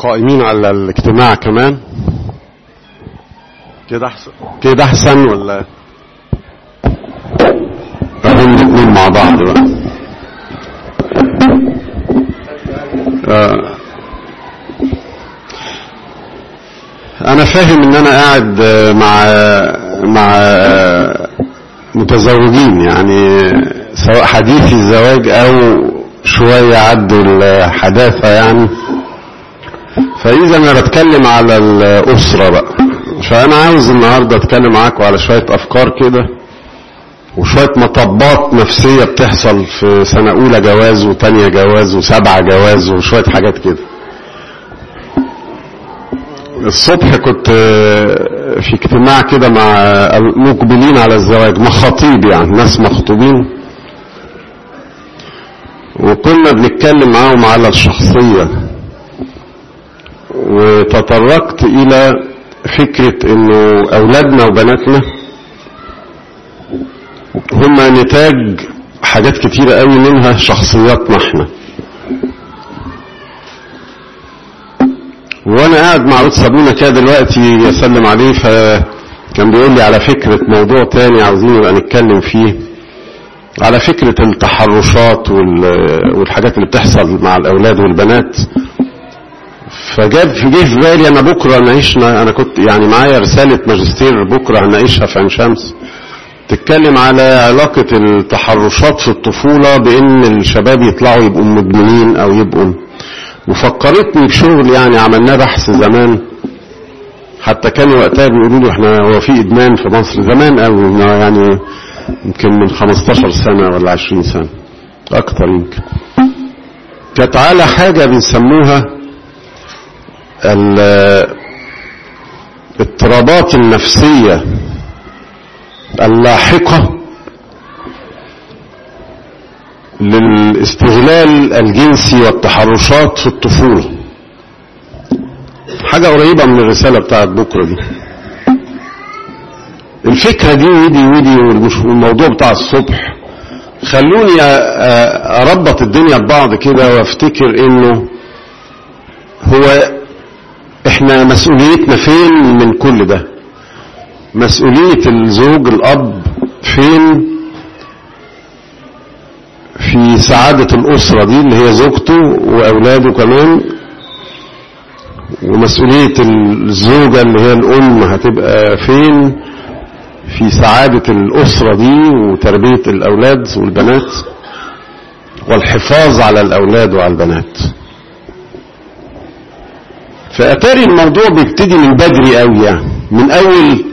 القائمين على الاجتماع كمان كده احسن كده احسن ولا هم الاثنين مع بعض بقى آه. انا فاهم ان انا قاعد مع مع متزوجين يعني سواء حديثي الزواج او شوية عدوا الحداثة يعني فإذا أنا بتكلم على الأسرة بقى فأنا عاوز النهاردة أتكلم معاكم على شوية أفكار كده وشوية مطبات نفسية بتحصل في سنة أولى جواز وتانية جواز وسبعة جواز وشوية حاجات كده الصبح كنت في اجتماع كده مع المقبلين على الزواج مخاطيب يعني ناس مخطوبين وكنا بنتكلم معاهم على الشخصية وتطرقت إلى فكرة إنه أولادنا وبناتنا هم نتاج حاجات كتيرة قوي منها شخصياتنا احنا وانا قاعد مع رد صابونة كده دلوقتي يسلم عليه فكان بيقول لي على فكرة موضوع تاني عاوزين نبقى نتكلم فيه على فكرة التحرشات والحاجات اللي بتحصل مع الأولاد والبنات فجاب في جه في بالي أنا بكرة ناقشنا أنا كنت يعني معايا رسالة ماجستير بكرة هناقشها في عين شمس تتكلم على علاقة التحرشات في الطفولة بإن الشباب يطلعوا يبقوا مدمنين أو يبقوا وفكرتني بشغل يعني عملناه بحث زمان حتى كانوا وقتها بيقولوا له احنا هو في ادمان في مصر زمان قوي يعني يمكن من 15 سنة ولا 20 سنة اكتر يمكن كانت على حاجة بنسموها الاضطرابات النفسية اللاحقة للاستغلال الجنسي والتحرشات في الطفولة حاجة قريبة من الرسالة بتاعت بكرة دي الفكرة دي ودي ودي والموضوع بتاع الصبح خلوني اربط الدنيا ببعض كده وافتكر انه هو احنا مسؤوليتنا فين من كل ده مسؤولية الزوج الاب فين في سعادة الأسرة دي اللي هي زوجته وأولاده كمان ومسؤولية الزوجة اللي هي الأم هتبقى فين في سعادة الأسرة دي وتربية الأولاد والبنات والحفاظ على الأولاد وعلى البنات فأتاري الموضوع بيبتدي من بدري قوي يعني من أول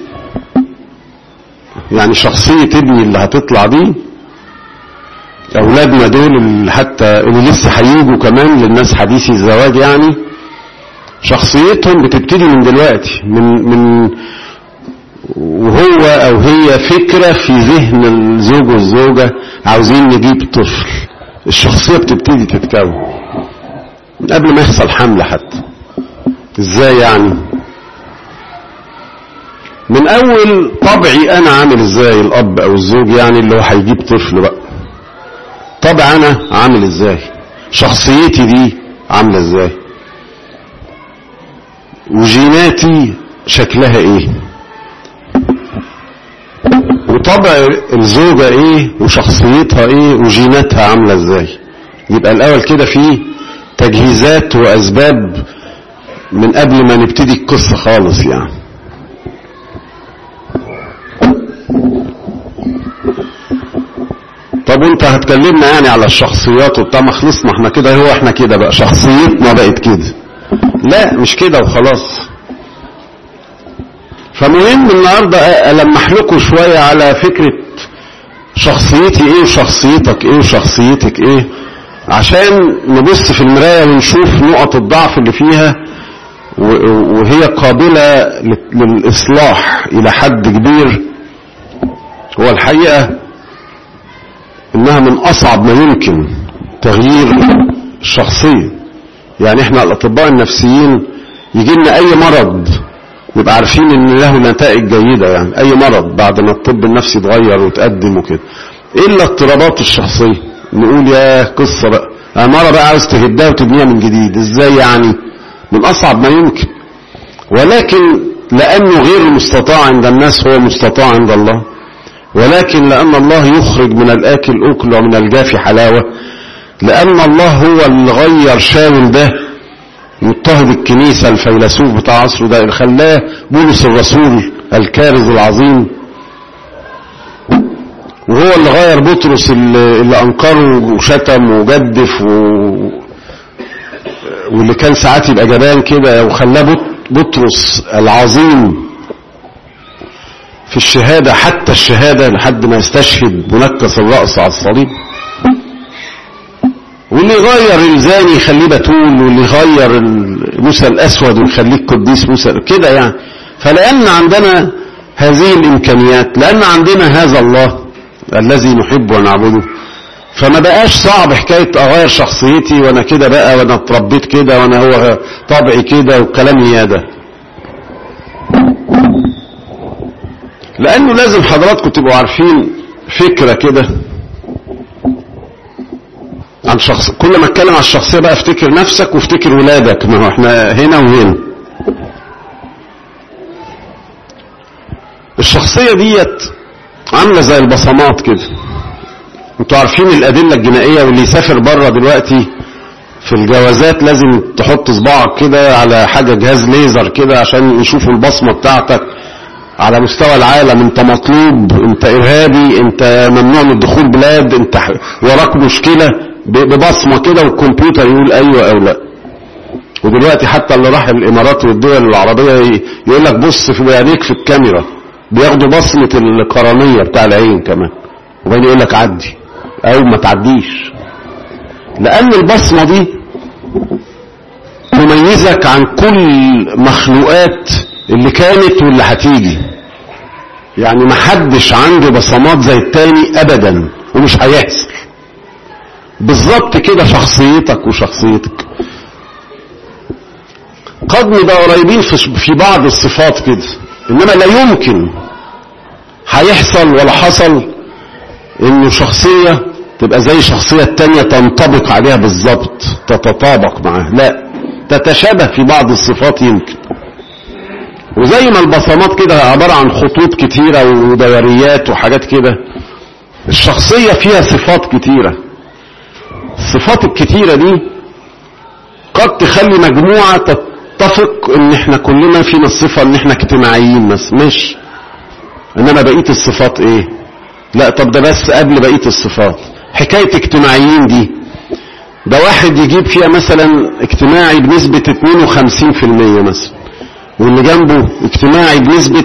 يعني شخصية ابني اللي هتطلع دي أولادنا دول اللي حتى اللي لسه هيجوا كمان للناس حديثي الزواج يعني شخصيتهم بتبتدي من دلوقتي من من وهو او هي فكرة في ذهن الزوج والزوجة عاوزين نجيب طفل الشخصية بتبتدي تتكون من قبل ما يحصل حمل حتى ازاي يعني من اول طبعي انا عامل ازاي الاب او الزوج يعني اللي هو هيجيب طفل بقى طبع انا عامل ازاي شخصيتي دي عاملة ازاي وجيناتي شكلها ايه وطبع الزوجة ايه وشخصيتها ايه وجيناتها عاملة ازاي يبقى الاول كده في تجهيزات واسباب من قبل ما نبتدي القصة خالص يعني طب وانت هتكلمنا يعني على الشخصيات وبتاع ما خلصنا احنا كده هو احنا كده بقى شخصيتنا بقت كده لا مش كده وخلاص فمهم النهاردة ألمح لكم شوية على فكرة شخصيتي ايه وشخصيتك ايه وشخصيتك ايه عشان نبص في المراية ونشوف نقط الضعف اللي فيها وهي قابلة للإصلاح إلى حد كبير هو الحقيقة إنها من أصعب ما يمكن تغيير الشخصية يعني إحنا الأطباء النفسيين يجي لنا أي مرض نبقى عارفين ان له نتائج جيدة يعني اي مرض بعد ما الطب النفسي اتغير وتقدم وكده الا اضطرابات الشخصية نقول يا قصة بقى امارة بقى عاوز تهدها وتبنيها من جديد ازاي يعني من أصعب ما يمكن ولكن لأنه غير مستطاع عند الناس هو مستطاع عند الله ولكن لأن الله يخرج من الآكل أكل ومن الجافي حلاوة لأن الله هو اللي غير شاول ده مضطهد الكنيسة الفيلسوف بتاع عصره ده اللي خلاه بولس الرسول الكارز العظيم وهو اللي غير بطرس اللي, اللي أنكره وشتم وجدف و... واللي كان ساعات يبقى جبان كده وخلاه بطرس العظيم في الشهادة حتى الشهادة لحد ما يستشهد منكس الرأس على الصليب واللي يغير الزاني يخليه بتول واللي يغير موسى الأسود ويخليه قديس موسى كده يعني فلأن عندنا هذه الإمكانيات لأن عندنا هذا الله الذي نحب ونعبده فما بقاش صعب حكاية أغير شخصيتي وأنا كده بقى وأنا اتربيت كده وأنا هو طبعي كده والكلام ده لأنه لازم حضراتكم تبقوا عارفين فكرة كده عن شخص كل ما اتكلم عن الشخصية بقى افتكر نفسك وافتكر ولادك ما هو احنا هنا وهنا الشخصية ديت عاملة زي البصمات كده انتوا عارفين الأدلة الجنائية واللي يسافر بره دلوقتي في الجوازات لازم تحط صباعك كده على حاجة جهاز ليزر كده عشان يشوفوا البصمة بتاعتك على مستوى العالم انت مطلوب انت ارهابي انت ممنوع من دخول بلاد انت وراك مشكلة ببصمة كده والكمبيوتر يقول ايوه او لا ودلوقتي حتى اللي راح الامارات والدول العربية يقول لك بص في عينيك في الكاميرا بياخدوا بصمة القرنية بتاع العين كمان وبعدين يقول لك عدي او ما تعديش لان البصمة دي تميزك عن كل مخلوقات اللي كانت واللي هتيجي يعني ما حدش عنده بصمات زي التاني ابدا ومش هيحصل بالظبط كده شخصيتك وشخصيتك قد نبقى قريبين في بعض الصفات كده انما لا يمكن هيحصل ولا حصل انه شخصية تبقى زي الشخصية التانية تنطبق عليها بالظبط تتطابق معاها لا تتشابه في بعض الصفات يمكن وزي ما البصمات كده عبارة عن خطوط كتيرة ودوريات وحاجات كده الشخصية فيها صفات كتيرة الصفات الكتيرة دي قد تخلي مجموعة تتفق ان احنا كلنا فينا الصفة ان احنا اجتماعيين بس مش انما بقية الصفات ايه لا طب ده بس قبل بقية الصفات حكاية اجتماعيين دي ده واحد يجيب فيها مثلا اجتماعي بنسبة 52% مثلا واللي جنبه اجتماعي بنسبة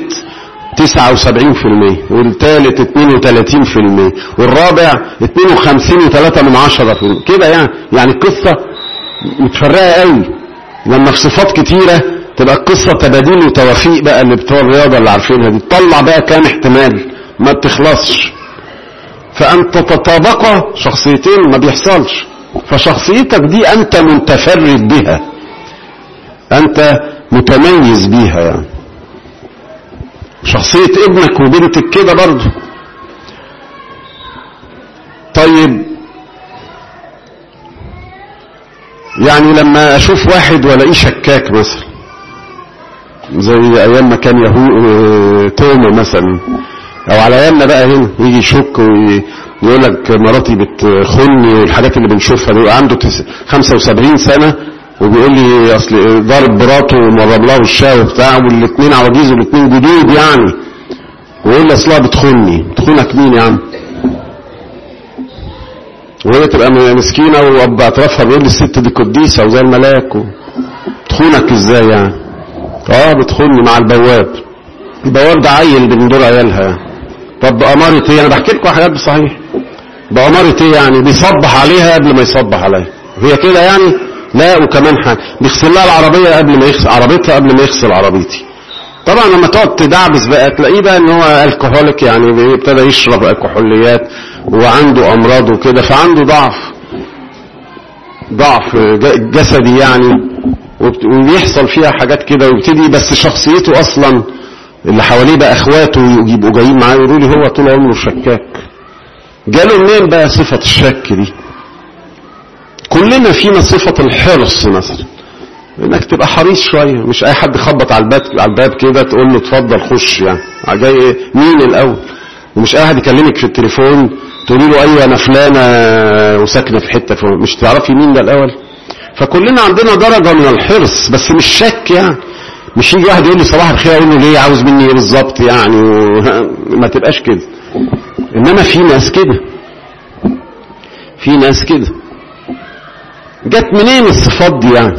79% والثالث 32% والرابع 52 و3 من 10% كده يعني يعني القصة متفرقة قوي لما في صفات كتيرة تبقى القصة تباديل وتوافيق بقى اللي بتوع الرياضة اللي عارفينها دي تطلع بقى كام احتمال ما بتخلصش فأن تتطابق شخصيتين ما بيحصلش فشخصيتك دي أنت متفرد بها أنت متميز بيها يعني شخصية ابنك وبنتك كده برضو طيب يعني لما اشوف واحد والاقيه شكاك مثلا زي ايام ما كان يهو توما مثلا او على ايامنا بقى هنا يجي يشك ويقول لك مراتي بتخني والحاجات اللي بنشوفها دي عنده 75 سنه وبيقول لي اصل ضارب مراته ومرب لها وشها وبتاع والاثنين عواجيز والاثنين جدود يعني ويقول لي اصلها بتخني بتخونك مين يا عم وهي تبقى مسكينه واب اطرافها بيقول لي الست دي قديسه وزي الملاك بتخونك ازاي يعني اه بتخوني مع البواب البواب ده عيل من دور عيالها طب بأمارة ايه انا بحكي لكم حاجات بصحيح بأمارة ايه يعني بيصبح عليها قبل ما يصبح عليها هي كده يعني لا وكمان حاجة بيغسل لها العربية قبل ما يغسل عربيتها قبل ما يغسل عربيتي طبعا لما تقعد تدعبس بقى تلاقيه بقى ان هو الكهوليك يعني ابتدى يشرب الكحوليات وعنده امراض وكده فعنده ضعف ضعف جسدي يعني وبيحصل فيها حاجات كده ويبتدي بس شخصيته اصلا اللي حواليه بقى اخواته يبقوا جايين معاه يقولوا لي هو طول عمره شكاك جاله منين بقى صفة الشك دي كلنا فينا صفة الحرص مثلا انك تبقى حريص شوية مش اي حد يخبط على الباب على الباب كده تقول له اتفضل خش يعني جاي ايه مين الاول ومش اي حد يكلمك في التليفون تقولي له ايوه انا فلانه وساكنه في حته فلان. مش تعرفي مين ده الاول فكلنا عندنا درجه من الحرص بس مش شك يعني مش يجي واحد يقول لي صباح الخير اقول له ليه عاوز مني ايه بالظبط يعني ما تبقاش كده انما في ناس كده في ناس كده جت منين الصفات دي يعني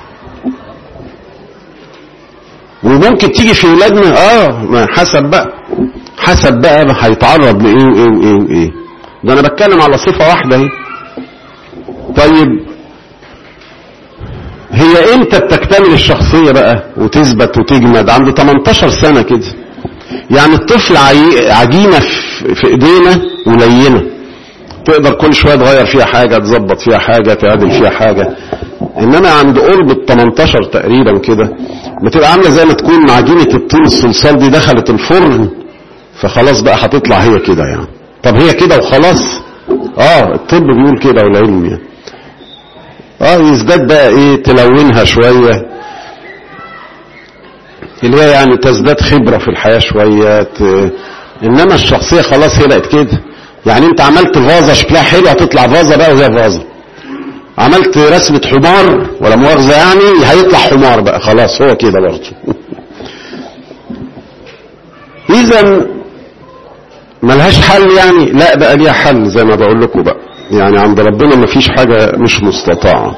وممكن تيجي في ولادنا اه ما حسب بقى حسب بقى هيتعرض لايه وايه وايه وايه ده انا بتكلم على صفة واحدة اهي طيب هي امتى بتكتمل الشخصية بقى وتثبت وتجمد عند 18 سنة كده يعني الطفل عجينة في ايدينا ولينة تقدر كل شوية تغير فيها حاجة تظبط فيها حاجة تعدل فيها حاجة انما عند قرب ال 18 تقريبا كده بتبقى عامله زي ما تكون عجينه الطين الصلصال دي دخلت الفرن فخلاص بقى هتطلع هي كده يعني طب هي كده وخلاص اه الطب بيقول كده والعلم يعني اه يزداد بقى ايه تلونها شويه اللي هي يعني تزداد خبره في الحياه شويه ت... انما الشخصيه خلاص هي بقت كده يعني انت عملت فازه شكلها حلو هتطلع فازه بقى وهي فازه عملت رسمة حمار ولا مؤاخذة يعني هيطلع حمار بقى خلاص هو كده برضه اذا ملهاش حل يعني لا بقى ليها حل زي ما بقول لكم بقى يعني عند ربنا مفيش حاجة مش مستطاعة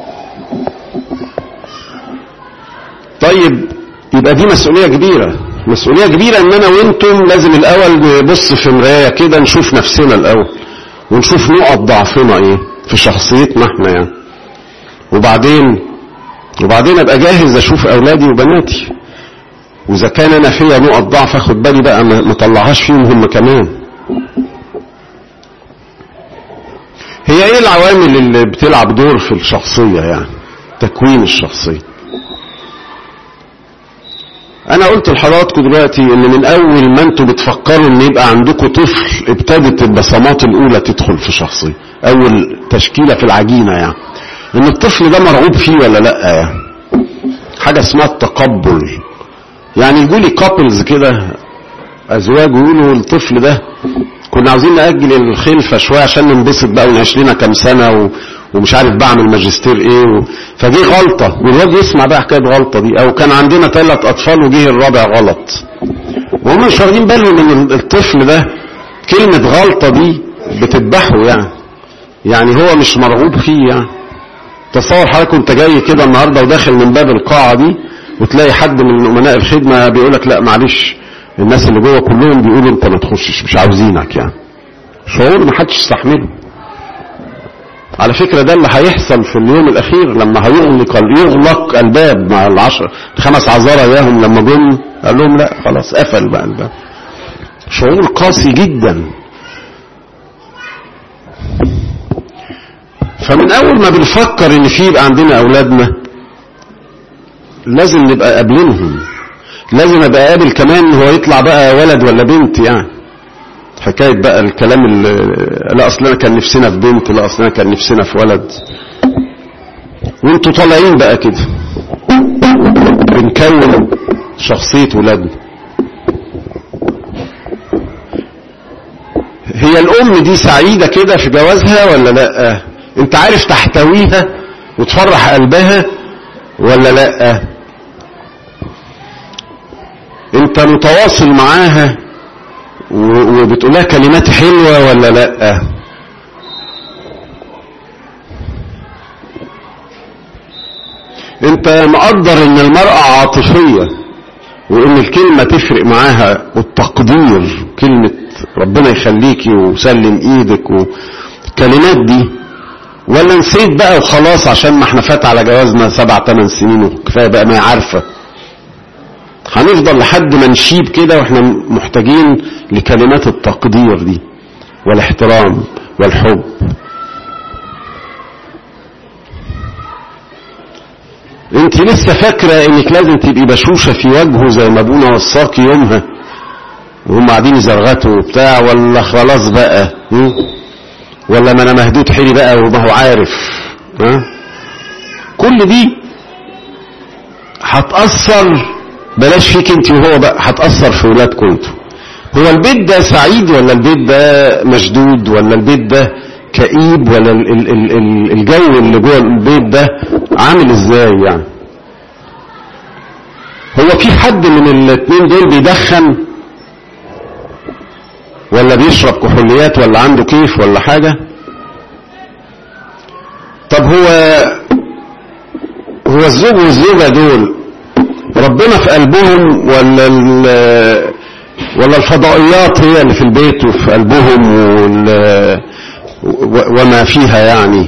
طيب يبقى دي مسؤولية كبيرة مسؤولية كبيرة ان انا وانتم لازم الاول نبص في مراية كده نشوف نفسنا الاول ونشوف نقط ضعفنا ايه في شخصيتنا احنا يعني وبعدين وبعدين ابقى جاهز اشوف اولادي وبناتي واذا كان انا فيا نقط ضعف اخد بالي بقى ما اطلعهاش فيهم هم كمان هي ايه العوامل اللي بتلعب دور في الشخصية يعني تكوين الشخصية انا قلت لحضراتكم دلوقتي ان من اول ما انتوا بتفكروا ان يبقى عندكم طفل ابتدت البصمات الاولى تدخل في شخصية اول تشكيلة في العجينة يعني ان الطفل ده مرغوب فيه ولا لا يعني حاجة اسمها التقبل يعني يقولي كابلز كده ازواج يقولوا الطفل ده كنا عاوزين نأجل الخلفة شوية عشان ننبسط بقى ونعيش لنا كام سنة و... ومش عارف بعمل ماجستير ايه و... فدي غلطة والواد يسمع بقى حكاية غلطة دي او كان عندنا ثلاث اطفال وجه الرابع غلط وهم مش واخدين بالهم ان الطفل ده كلمة غلطة دي بتذبحه يعني يعني هو مش مرغوب فيه يعني تصور حضرتك انت جاي كده النهارده وداخل من باب القاعة دي وتلاقي حد من امناء الخدمة بيقولك لا معلش الناس اللي جوه كلهم بيقولوا انت ما تخشش مش عاوزينك يعني شعور ما حدش يستحمله على فكرة ده اللي هيحصل في اليوم الأخير لما هيغلق يغلق الباب مع العشر خمس عذارى اياهم لما جم قال لهم لا خلاص قفل بقى الباب شعور قاسي جدا فمن أول ما بنفكر إن في يبقى عندنا أولادنا لازم نبقى قابلينهم لازم ابقى قابل كمان هو يطلع بقى ولد ولا بنت يعني حكاية بقى الكلام اللي لا اصلنا كان نفسنا في بنت لا اصلنا كان نفسنا في ولد وانتوا طالعين بقى كده بنكون شخصية ولادنا هي الام دي سعيدة كده في جوازها ولا لا انت عارف تحتويها وتفرح قلبها ولا لا انت متواصل معاها وبتقولها كلمات حلوة ولا لا انت مقدر ان المرأة عاطفية وان الكلمة تفرق معاها والتقدير كلمة ربنا يخليكي وسلم ايدك والكلمات دي ولا نسيت بقى وخلاص عشان ما احنا فات على جوازنا سبع ثمان سنين وكفايه بقى ما هي عارفه هنفضل لحد ما نشيب كده واحنا محتاجين لكلمات التقدير دي والاحترام والحب انت لسه فاكرة انك لازم تبقي بشوشة في وجهه زي ما ابونا وصاكي يومها وهم قاعدين يزرغتوا وبتاع ولا خلاص بقى ولا ما انا مهدود حيلي بقى وما هو عارف ها كل دي هتأثر بلاش فيك انت وهو بقى هتأثر في ولادكم انتوا هو البيت ده سعيد ولا البيت ده مشدود ولا البيت ده كئيب ولا ال ال ال ال الجو اللي جوه البيت ده عامل ازاي يعني هو في حد من الاثنين دول بيدخن ولا بيشرب كحوليات ولا عنده كيف ولا حاجة طب هو هو الزوج والزوجة دول ربنا في قلبهم ولا ولا الفضائيات هي اللي في البيت وفي قلبهم وما فيها يعني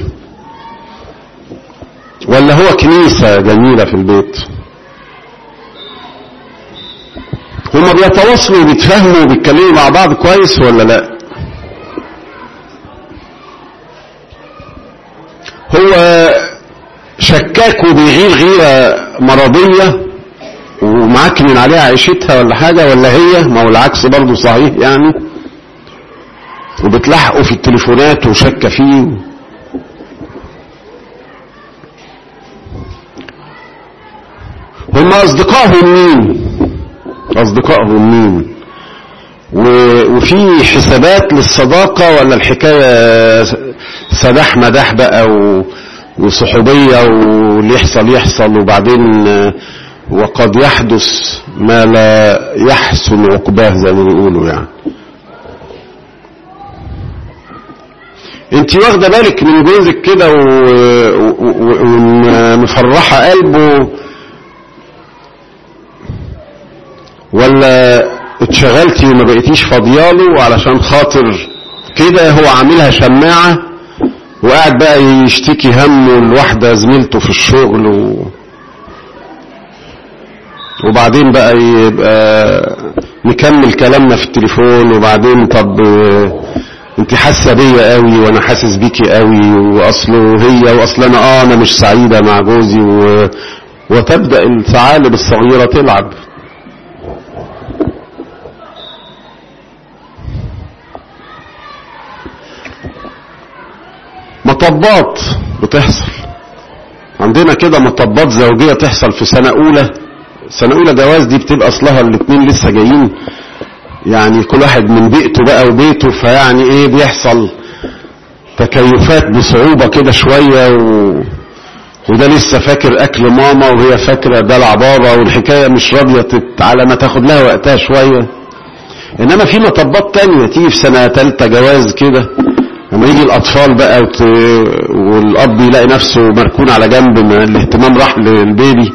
ولا هو كنيسة جميلة في البيت هما بيتواصلوا وبيتفاهموا وبيتكلموا مع بعض كويس ولا لا هو شكاك وبيغير غيرة مرضية ومعكنن عليها عيشتها ولا حاجة ولا هي ما هو العكس برضه صحيح يعني وبتلحقوا في التليفونات وشك فيه هم أصدقائهم مين أصدقائهم مين وفي حسابات للصداقة ولا الحكاية سداح مداح بقى وصحوبية واللي يحصل يحصل وبعدين وقد يحدث ما لا يحسن عقباه زي ما بيقولوا يعني انت واخده بالك من جوزك كده ومفرحه قلبه ولا اتشغلتي وما بقيتيش فاضياله علشان خاطر كده هو عاملها شماعه وقاعد بقى يشتكي همه لواحده زميلته في الشغل و... وبعدين بقى يبقى نكمل كلامنا في التليفون وبعدين طب انت حاسه بيا قوي وانا حاسس بيكي قوي واصله هي واصل انا اه انا مش سعيده مع جوزي و... وتبدا الثعالب الصغيره تلعب مطبات بتحصل عندنا كده مطبات زوجيه تحصل في سنه اولى سنة أولى جواز دي بتبقى أصلها الاتنين لسه جايين يعني كل واحد من بيئته بقى وبيته فيعني إيه بيحصل تكيفات بصعوبة كده شوية و... وده لسه فاكر أكل ماما وهي فاكرة دلع بابا والحكاية مش راضية تت... على ما تاخد لها وقتها شوية إنما في مطبات تانية تيجي في سنة تالتة جواز كده لما يجي الأطفال بقى وت... والأب يلاقي نفسه مركون على جنب ما الاهتمام راح للبيبي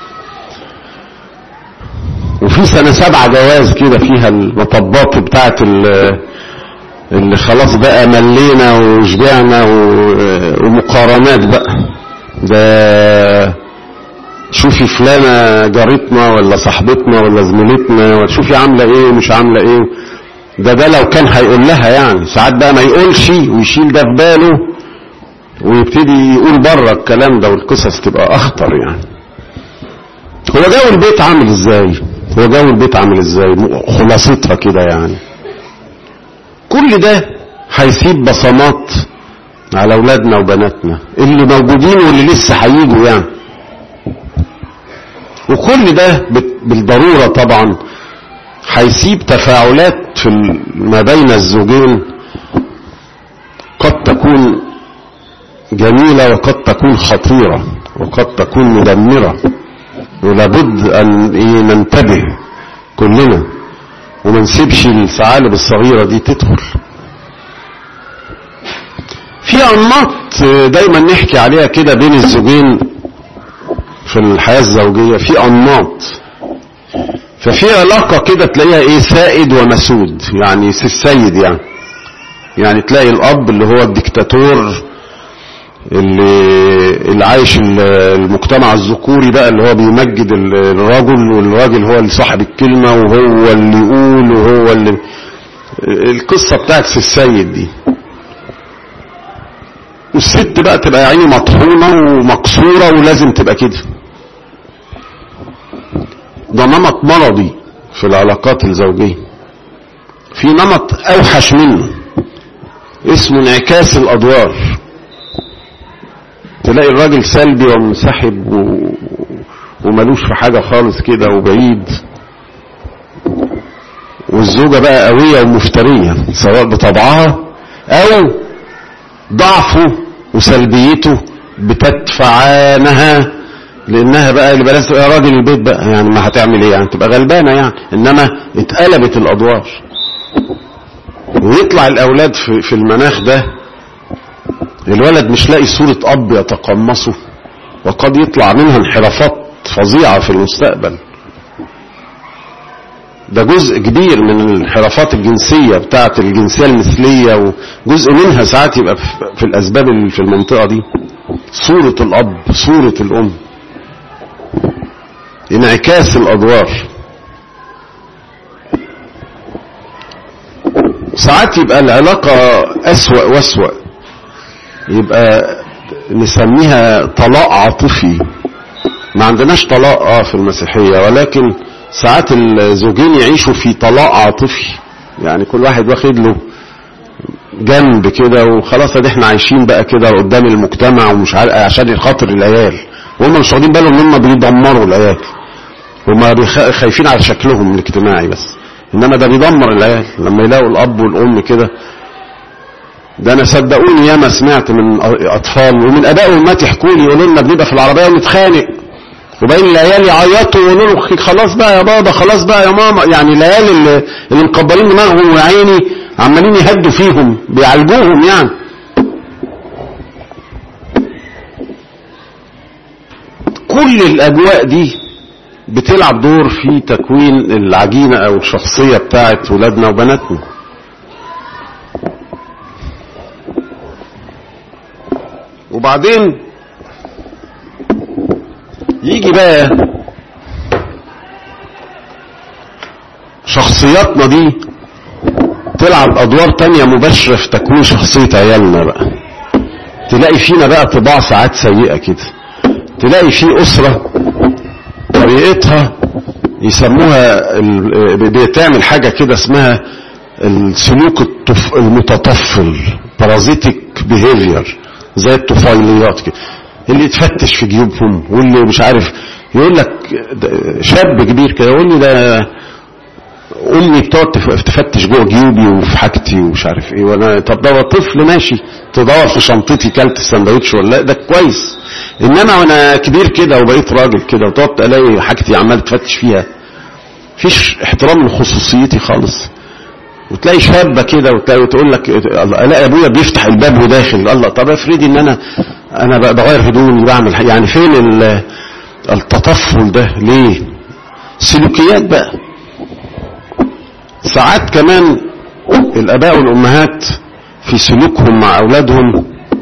وفي سنة سبعة جواز كده فيها المطبات بتاعت اللي خلاص بقى ملينا وشبعنا ومقارنات بقى ده شوفي فلانة جارتنا ولا صاحبتنا ولا زميلتنا وتشوفي عاملة ايه ومش عاملة ايه ده ده لو كان هيقول لها يعني ساعات بقى ما يقولش ويشيل ده في باله ويبتدي يقول بره الكلام ده والقصص تبقى اخطر يعني هو جو البيت عامل ازاي هو جو البيت عامل ازاي خلاصتها كده يعني كل ده هيسيب بصمات على اولادنا وبناتنا اللي موجودين واللي لسه هيجوا يعني وكل ده بالضرورة طبعا هيسيب تفاعلات في ما بين الزوجين قد تكون جميلة وقد تكون خطيرة وقد تكون مدمرة ولابد ان ايه ننتبه كلنا وما نسيبش الثعالب الصغيره دي تدخل في انماط دايما نحكي عليها كده بين الزوجين في الحياه الزوجيه في انماط ففي علاقه كده تلاقيها ايه سائد ومسود يعني السيد يعني يعني تلاقي الاب اللي هو الدكتاتور اللي, اللي عايش المجتمع الذكوري بقى اللي هو بيمجد الرجل والراجل هو اللي صاحب الكلمة وهو اللي يقول وهو اللي القصة بتاعت في السيد دي والست بقى تبقى يا عيني مطحونة ومكسورة ولازم تبقى كده ده نمط مرضي في العلاقات الزوجية في نمط اوحش منه اسمه انعكاس الادوار تلاقي الراجل سلبي ومنسحب و... وملوش في حاجة خالص كده وبعيد والزوجة بقى قوية ومفترية سواء بطبعها او ضعفه وسلبيته بتدفعانها لانها بقى اللي بلاش يا راجل البيت بقى يعني ما هتعمل ايه يعني تبقى غلبانه يعني انما اتقلبت الادوار ويطلع الاولاد في, في المناخ ده الولد مش لاقي صورة اب يتقمصه وقد يطلع منها انحرافات فظيعة في المستقبل ده جزء كبير من الانحرافات الجنسية بتاعة الجنسية المثلية وجزء منها ساعات يبقى في الأسباب اللي في المنطقة دي صورة الأب صورة الأم انعكاس الأدوار ساعات يبقى العلاقة أسوأ وأسوأ يبقى نسميها طلاق عاطفي ما عندناش طلاق اه في المسيحية ولكن ساعات الزوجين يعيشوا في طلاق عاطفي يعني كل واحد واخد له جنب كده وخلاص ادي احنا عايشين بقى كده قدام المجتمع ومش عارف عشان خاطر العيال وهم مش واخدين بالهم ان هم بيدمروا العيال هم خايفين على شكلهم الاجتماعي بس انما ده بيدمر العيال لما يلاقوا الاب والام كده ده انا صدقوني ياما سمعت من اطفال ومن اباء وامهات يحكوا لي يقولوا لنا بنبقى في العربيه ونتخانق وبين العيال يعيطوا ويقولوا له خلاص بقى يا بابا خلاص بقى يا ماما يعني العيال اللي, اللي مكبرين دماغهم ويا عيني عمالين يهدوا فيهم بيعالجوهم يعني كل الاجواء دي بتلعب دور في تكوين العجينه او الشخصيه بتاعت ولادنا وبناتنا وبعدين يجي بقى شخصياتنا دي تلعب ادوار تانية مباشرة في تكوين شخصية عيالنا بقى تلاقي فينا بقى طباع ساعات سيئة كده تلاقي في اسرة طريقتها يسموها بتعمل حاجة كده اسمها السلوك الطف... المتطفل بارازيتك بيهيفير زي الطفيليات كده اللي يتفتش في جيوبهم واللي مش عارف يقول لك شاب كبير كده يقول لي ده امي بتقعد تفتش جوه جيوبي وفي حاجتي ومش عارف ايه وانا طب ده طفل ماشي تدور في شنطتي كلت السندوتش ولا لا ده كويس انما وانا كبير كده وبقيت راجل كده وتقعد تلاقي حاجتي عمال تفتش فيها فيش احترام لخصوصيتي خالص وتلاقي شابه كده وتلاقي وتقول لك الاقي ابويا بيفتح الباب وداخل الله طب افرضي ان انا انا بغير هدومي بعمل يعني فين التطفل ده ليه سلوكيات بقى ساعات كمان الاباء والامهات في سلوكهم مع اولادهم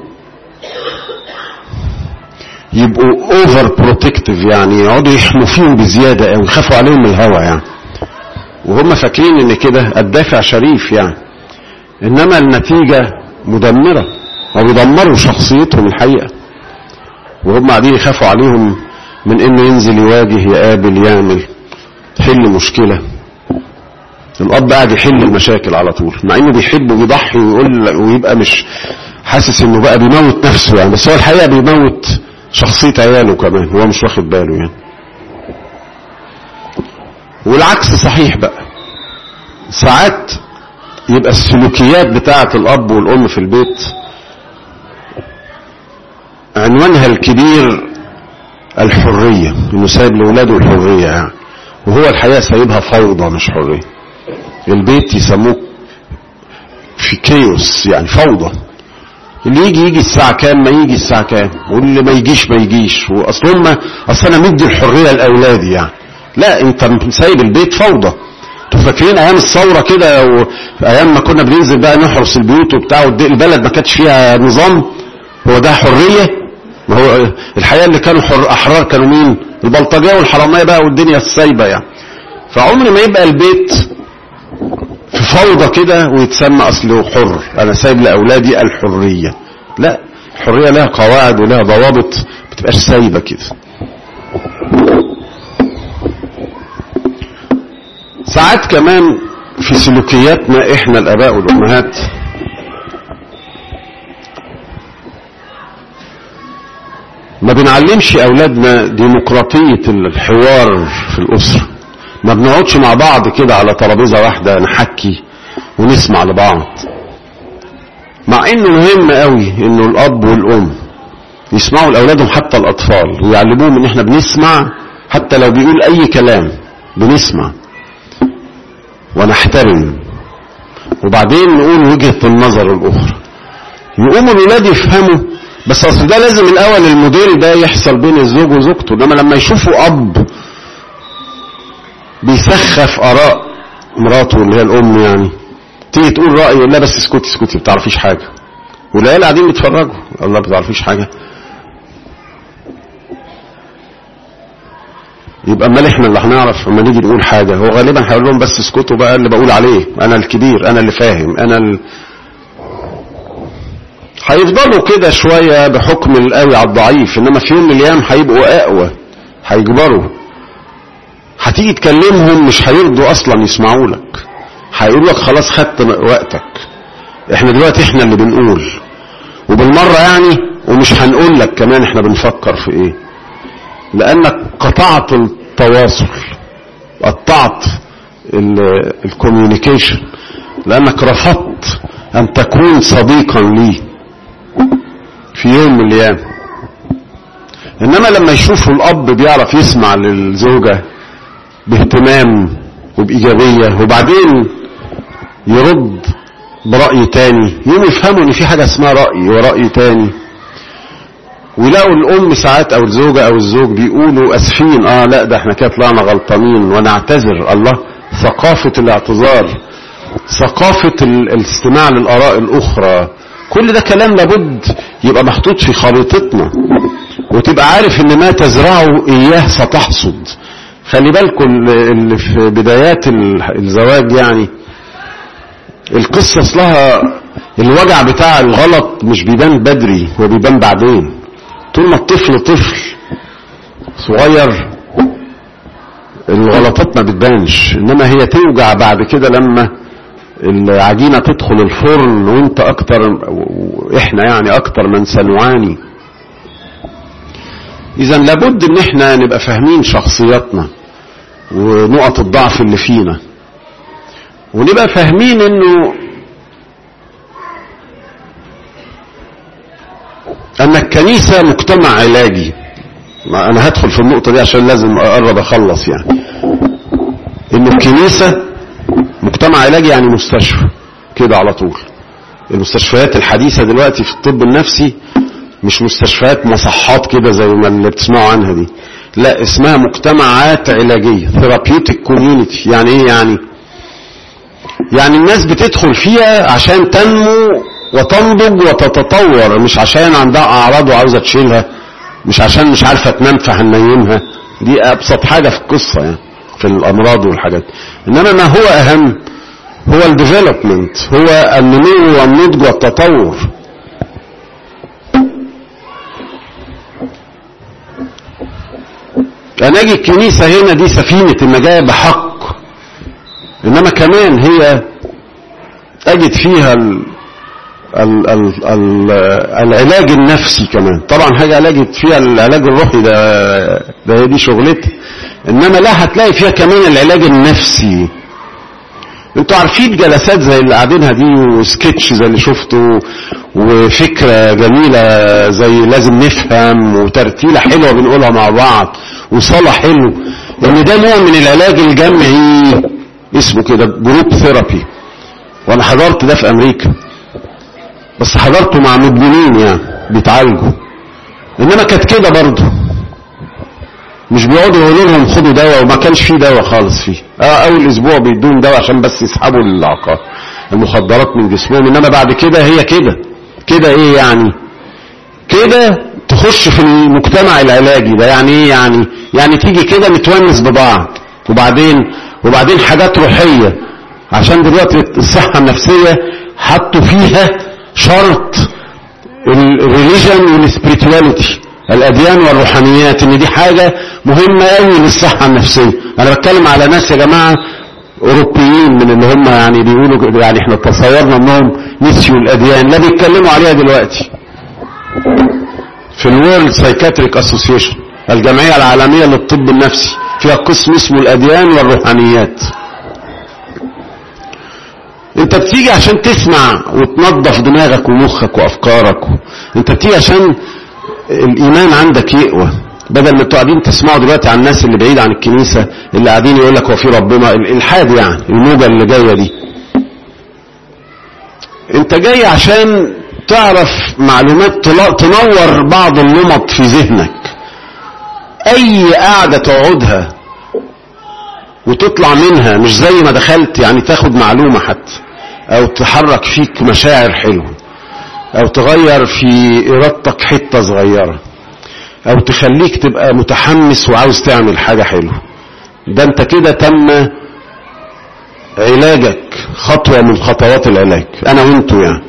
يبقوا اوفر بروتكتيف يعني يقعدوا يحموا فيهم بزياده او يخافوا عليهم من الهوا يعني وهم فاكرين ان كده الدافع شريف يعني انما النتيجه مدمره وبيدمروا شخصيتهم الحقيقه وهم قاعدين يخافوا عليهم من انه ينزل يواجه يقابل يعمل يحل مشكله الاب قاعد يحل المشاكل على طول مع انه بيحب وبيضحي ويقول ويبقى مش حاسس انه بقى بيموت نفسه يعني بس هو الحقيقه بيموت شخصيه عياله كمان هو مش واخد باله يعني والعكس صحيح بقى ساعات يبقى السلوكيات بتاعه الاب والام في البيت عنوانها الكبير الحريه انه سايب لاولاده الحريه يعني وهو الحقيقه سايبها فوضى مش حريه البيت يسموه في كيوس يعني فوضى اللي يجي يجي الساعة كام ما يجي الساعة كام واللي ما يجيش ما يجيش واصل هم اصل انا مدي الحرية لاولادي يعني لا انت سايب البيت فوضى انتوا فاكرين ايام الثورة كده وايام ما كنا بننزل بقى نحرس البيوت وبتاع البلد ما كانتش فيها نظام هو ده حرية ما هو الحقيقة اللي كانوا حر احرار كانوا مين البلطجية والحرامية بقى والدنيا السايبة يعني فعمر ما يبقى البيت في فوضى كده ويتسمى اصله حر انا سايب لاولادي الحريه لا الحريه لها قواعد ولها ضوابط ما تبقاش سايبه كده ساعات كمان في سلوكياتنا احنا الاباء والامهات ما بنعلمش اولادنا ديمقراطية الحوار في الاسرة ما بنقعدش مع بعض كده على ترابيزة واحدة نحكي ونسمع لبعض مع انه مهم قوي انه الاب والام يسمعوا لاولادهم حتى الاطفال ويعلموهم ان احنا بنسمع حتى لو بيقول اي كلام بنسمع ونحترم وبعدين نقول وجهة النظر الاخرى يقوموا الولاد يفهموا بس اصل ده لازم الاول الموديل ده يحصل بين الزوج وزوجته انما لما يشوفوا اب بيسخف اراء مراته اللي هي الام يعني تيجي تقول راي يقول لا بس اسكتي اسكتي ما بتعرفيش حاجه والعيال قاعدين بيتفرجوا الله ما بتعرفيش حاجه يبقى امال احنا اللي هنعرف لما نيجي نقول حاجه هو غالبا هيقول لهم بس اسكتوا بقى اللي بقول عليه انا الكبير انا اللي فاهم انا ال... هيفضلوا كده شويه بحكم القوي على الضعيف انما في يوم من الايام هيبقوا اقوى هيكبروا هتيجي تكلمهم مش هيرضوا اصلا يسمعوا لك هيقول لك خلاص خدت وقتك احنا دلوقتي احنا اللي بنقول وبالمره يعني ومش هنقول لك كمان احنا بنفكر في ايه لانك قطعت التواصل قطعت الكوميونيكيشن لانك رفضت ان تكون صديقا لي في يوم من الايام انما لما يشوفوا الاب بيعرف يسمع للزوجه باهتمام وبايجابيه وبعدين يرد برأي تاني يوم يفهموا ان في حاجة اسمها رأي ورأي تاني ويلاقوا الام ساعات او الزوجة او الزوج بيقولوا اسفين اه لا ده احنا كده طلعنا غلطانين ونعتذر الله ثقافة الاعتذار ثقافة الاستماع للآراء الأخرى كل ده كلام لابد يبقى محطوط في خريطتنا وتبقى عارف ان ما تزرعه اياه ستحصد خلي بالكم اللي في بدايات الزواج يعني القصة اصلها الوجع بتاع الغلط مش بيبان بدري هو بيبان بعدين طول ما الطفل طفل صغير الغلطات ما بتبانش انما هي توجع بعد كده لما العجينة تدخل الفرن وانت اكتر واحنا يعني اكتر من سنعاني اذا لابد ان احنا نبقى فاهمين شخصياتنا ونقط الضعف اللي فينا ونبقى فاهمين انه ان الكنيسة مجتمع علاجي انا هدخل في النقطة دي عشان لازم اقرب اخلص يعني انه الكنيسة مجتمع علاجي يعني مستشفى كده على طول المستشفيات الحديثة دلوقتي في الطب النفسي مش مستشفيات مصحات كده زي ما اللي بتسمعوا عنها دي لا اسمها مجتمعات علاجية ثيرابيوتيك كوميونيتي يعني ايه يعني يعني الناس بتدخل فيها عشان تنمو وتنضج وتتطور مش عشان عندها اعراض وعاوزه تشيلها مش عشان مش عارفه تنام فهنيمها دي ابسط حاجه في القصه يعني في الامراض والحاجات انما ما هو اهم هو الديفلوبمنت هو النمو والنضج والتطور انا اجي الكنيسه هنا دي سفينه النجاه بحق انما كمان هي اجد فيها ال ال ال ال العلاج النفسي كمان طبعا حاجة اجد فيها العلاج الروحي ده ده هي دي شغلتي انما لا هتلاقي فيها كمان العلاج النفسي انتوا عارفين جلسات زي اللي قاعدينها دي وسكتش زي اللي شفته وفكرة جميلة زي لازم نفهم وترتيلة حلوة بنقولها مع بعض وصلاة حلو لان ده نوع من العلاج الجمعي اسمه كده جروب ثيرابي وانا حضرت ده في امريكا بس حضرته مع مدمنين يعني بيتعالجوا انما كانت كده برضه مش بيقعدوا يقولوا لهم خدوا دواء وما كانش فيه دواء خالص فيه اه اول اسبوع بيدون دواء عشان بس يسحبوا العقار المخدرات من جسمهم انما بعد كده هي كده كده ايه يعني كده تخش في المجتمع العلاجي ده يعني ايه يعني يعني تيجي كده متونس ببعض وبعدين وبعدين حاجات روحية عشان دلوقتي الصحة النفسية حطوا فيها شرط الريليجن والسبريتواليتي الاديان والروحانيات ان دي حاجة مهمة قوي للصحة النفسية انا بتكلم على ناس يا جماعة اوروبيين من اللي هم يعني بيقولوا يعني احنا تصورنا انهم نسيوا الاديان لا بيتكلموا عليها دلوقتي في الورلد سايكاتريك اسوسيشن الجمعية العالمية للطب النفسي فيها قسم اسمه الاديان والروحانيات انت بتيجي عشان تسمع وتنظف دماغك ومخك وافكارك انت بتيجي عشان الايمان عندك يقوى بدل ما انتوا قاعدين تسمعوا دلوقتي عن الناس اللي بعيد عن الكنيسة اللي قاعدين يقول لك هو في ربنا الالحاد يعني الموجة اللي جاية دي انت جاي عشان تعرف معلومات تنور بعض النمط في ذهنك اي قاعدة تقعدها وتطلع منها مش زي ما دخلت يعني تاخد معلومة حتى او تحرك فيك مشاعر حلوة او تغير في ارادتك حتة صغيرة او تخليك تبقى متحمس وعاوز تعمل حاجة حلوة ده انت كده تم علاجك خطوة من خطوات العلاج انا وانتو يعني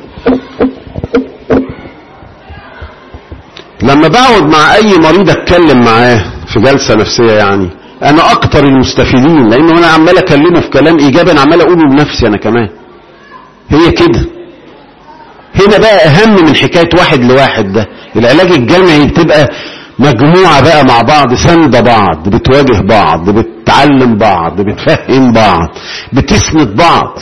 لما بقعد مع اي مريض اتكلم معاه في جلسة نفسية يعني انا اكتر المستفيدين لانه انا عمال اكلمه في كلام ايجابي انا عمال اقوله لنفسي انا كمان هي كده هنا بقى اهم من حكاية واحد لواحد ده العلاج الجمعي بتبقى مجموعة بقى مع بعض سند بعض بتواجه بعض بتعلم بعض بتفهم بعض بتسند بعض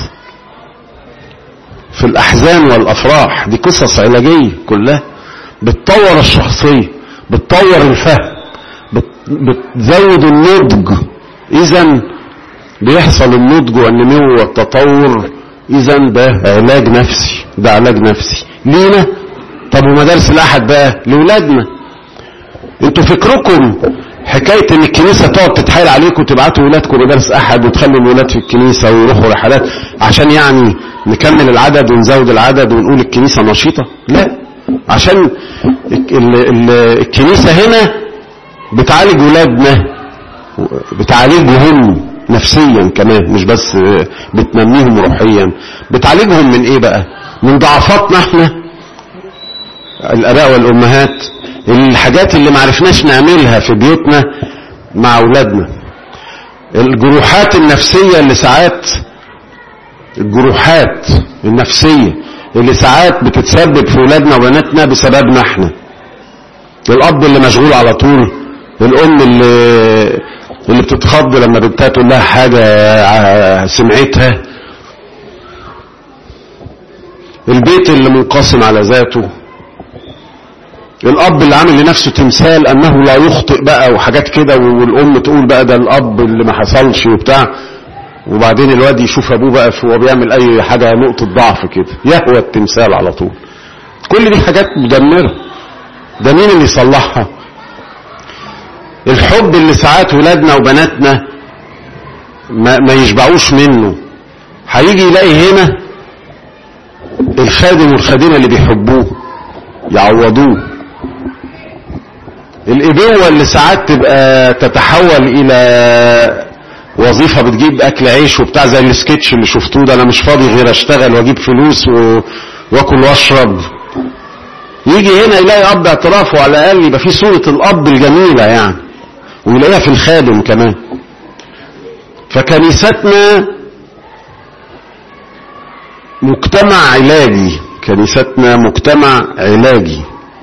في الاحزان والافراح دي قصص علاجية كلها بتطور الشخصية بتطور الفهم بتزود النضج اذا بيحصل النضج والنمو والتطور اذا ده علاج نفسي ده علاج نفسي لينا طب ومدارس الاحد بقى لاولادنا انتوا فكركم حكاية ان الكنيسة تقعد تتحايل عليكم وتبعتوا ولادكم مدارس احد وتخلوا الولاد في الكنيسة ويروحوا رحلات عشان يعني نكمل العدد ونزود العدد ونقول الكنيسة نشيطة لا عشان ال ال الكنيسة هنا بتعالج ولادنا بتعالجهم نفسيا كمان مش بس بتنميهم روحيا بتعالجهم من ايه بقى من ضعفاتنا احنا الاباء والامهات الحاجات اللي معرفناش نعملها في بيوتنا مع اولادنا الجروحات النفسية اللي ساعات الجروحات النفسية اللي ساعات بتتسبب في ولادنا وبناتنا بسببنا احنا الاب اللي مشغول على طول الام اللي اللي بتتخض لما بنتها تقول لها حاجة سمعتها البيت اللي منقسم على ذاته الاب اللي عامل لنفسه تمثال انه لا يخطئ بقى وحاجات كده والام تقول بقى ده الاب اللي ما حصلش وبتاع وبعدين الواد يشوف ابوه بقى وهو بيعمل اي حاجة نقطة ضعف كده يهوى التمثال على طول كل دي حاجات مدمرة ده مين اللي يصلحها الحب اللي ساعات ولادنا وبناتنا ما, ما يشبعوش منه هيجي يلاقي هنا الخادم والخادمة اللي بيحبوه يعوضوه الإبوة اللي ساعات تبقى تتحول إلى وظيفة بتجيب أكل عيش وبتاع زي السكتش اللي شفتوه ده أنا مش فاضي غير أشتغل وأجيب فلوس و... وأكل وأشرب يجي هنا يلاقي أب اعترافه على الأقل يبقى في صورة الأب الجميلة يعني ويلاقيها في الخادم كمان فكنيستنا مجتمع علاجي كنيستنا مجتمع علاجي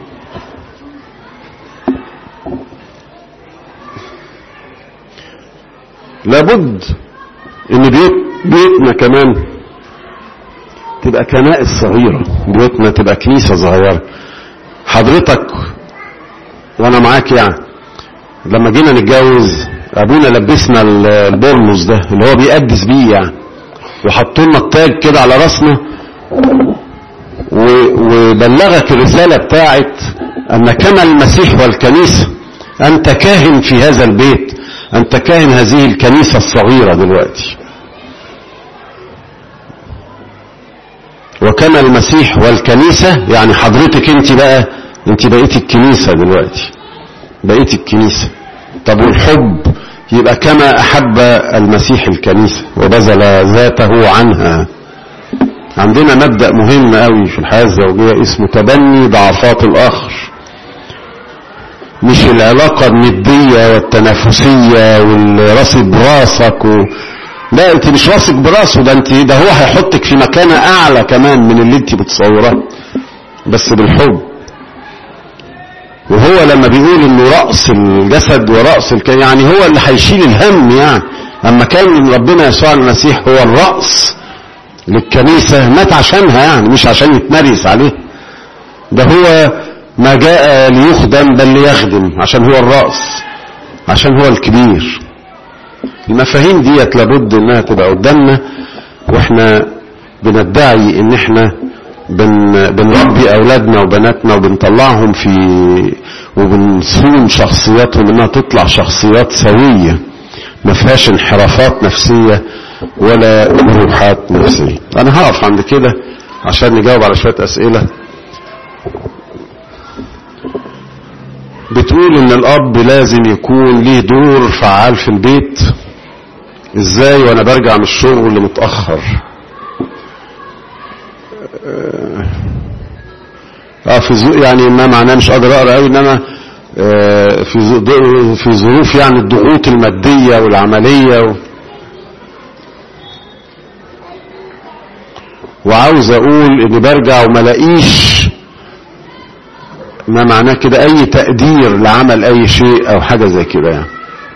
لابد ان بيوت بيوتنا كمان تبقى كنائس صغيرة بيوتنا تبقى كنيسة صغيرة حضرتك وانا معاك يعني لما جينا نتجوز ابونا لبسنا البرنس ده اللي هو بيقدس بيه يعني وحطوا لنا التاج كده على راسنا وبلغك الرسالة بتاعت ان كما المسيح والكنيسة انت كاهن في هذا البيت انت كاهن هذه الكنيسة الصغيرة دلوقتي وكما المسيح والكنيسة يعني حضرتك انت بقى انت بقيت الكنيسة دلوقتي بقيت الكنيسة طب والحب يبقى كما أحب المسيح الكنيسة وبذل ذاته عنها عندنا مبدأ مهم قوي في الحياة الزوجية اسمه تبني ضعفات الآخر مش العلاقة الندية والتنافسية والراسك براسك و... لا انت مش راسك براسه ده انت ده هو هيحطك في مكانة اعلى كمان من اللي انت بتصوراه بس بالحب وهو لما بيقول انه رأس الجسد ورأس الك... يعني هو اللي هيشيل الهم يعني اما كان ربنا يسوع المسيح هو الرأس للكنيسة مات عشانها يعني مش عشان يتمرس عليه ده هو ما جاء ليخدم بل ليخدم عشان هو الرأس عشان هو الكبير المفاهيم ديت لابد انها تبقى قدامنا واحنا بندعي ان احنا بن بنربي اولادنا وبناتنا وبنطلعهم في وبنصون شخصياتهم انها تطلع شخصيات سويه ما فيهاش انحرافات نفسيه ولا روحات نفسيه انا هقف عند كده عشان نجاوب على شويه اسئله بتقول ان الاب لازم يكون ليه دور فعال في البيت ازاي وانا برجع من الشغل متاخر اه في زو يعني ما معناه مش قادر اقرا قوي انما آه في زو في ظروف يعني الضغوط الماديه والعمليه و وعاوز اقول اني برجع وما لاقيش ما معناه كده اي تقدير لعمل اي شيء او حاجه زي كده يعني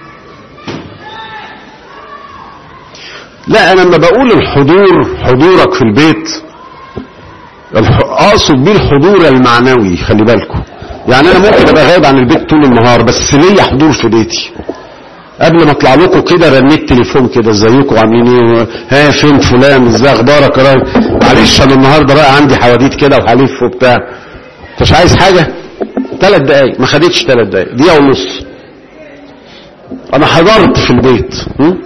لا انا لما بقول الحضور حضورك في البيت اقصد بيه الحضور المعنوي خلي بالكم يعني انا ممكن ابقى غايب عن البيت طول النهار بس ليا حضور في بيتي قبل ما اطلع لكم كده رنيت تليفون كده ازيكم عاملين ايه ها فين فلان ازاي اخبارك يا راجل معلش انا النهارده بقى عندي حواديت كده وحليف وبتاع مش عايز حاجه ثلاث دقايق ما خدتش ثلاث دقايق دقيقه ونص انا حضرت في البيت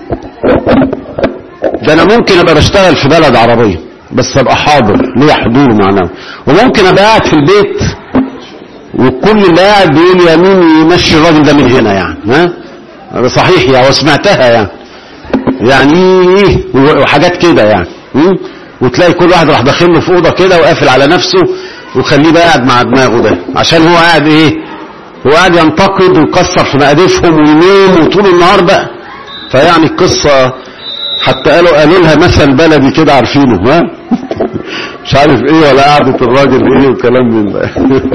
ده انا ممكن ابقى بشتغل في بلد عربيه بس ابقى حاضر ليه حضور معنوي وممكن ابقى قاعد في البيت وكل اللي قاعد بيقول يا مين يمشي الراجل ده من هنا يعني ها هذا صحيح يعني وسمعتها يعني يعني ايه وحاجات كده يعني وتلاقي كل واحد راح داخل له في اوضه كده وقافل على نفسه وخليه بقى قاعد مع دماغه ده عشان هو قاعد ايه هو قاعد ينتقد ويكسر في مقاديفهم وينام وطول النهار بقى فيعني القصه حتى قالوا قالوا لها مثل بلدي كده عارفينه ها مش عارف ايه ولا قعدة الراجل ايه وكلام من ده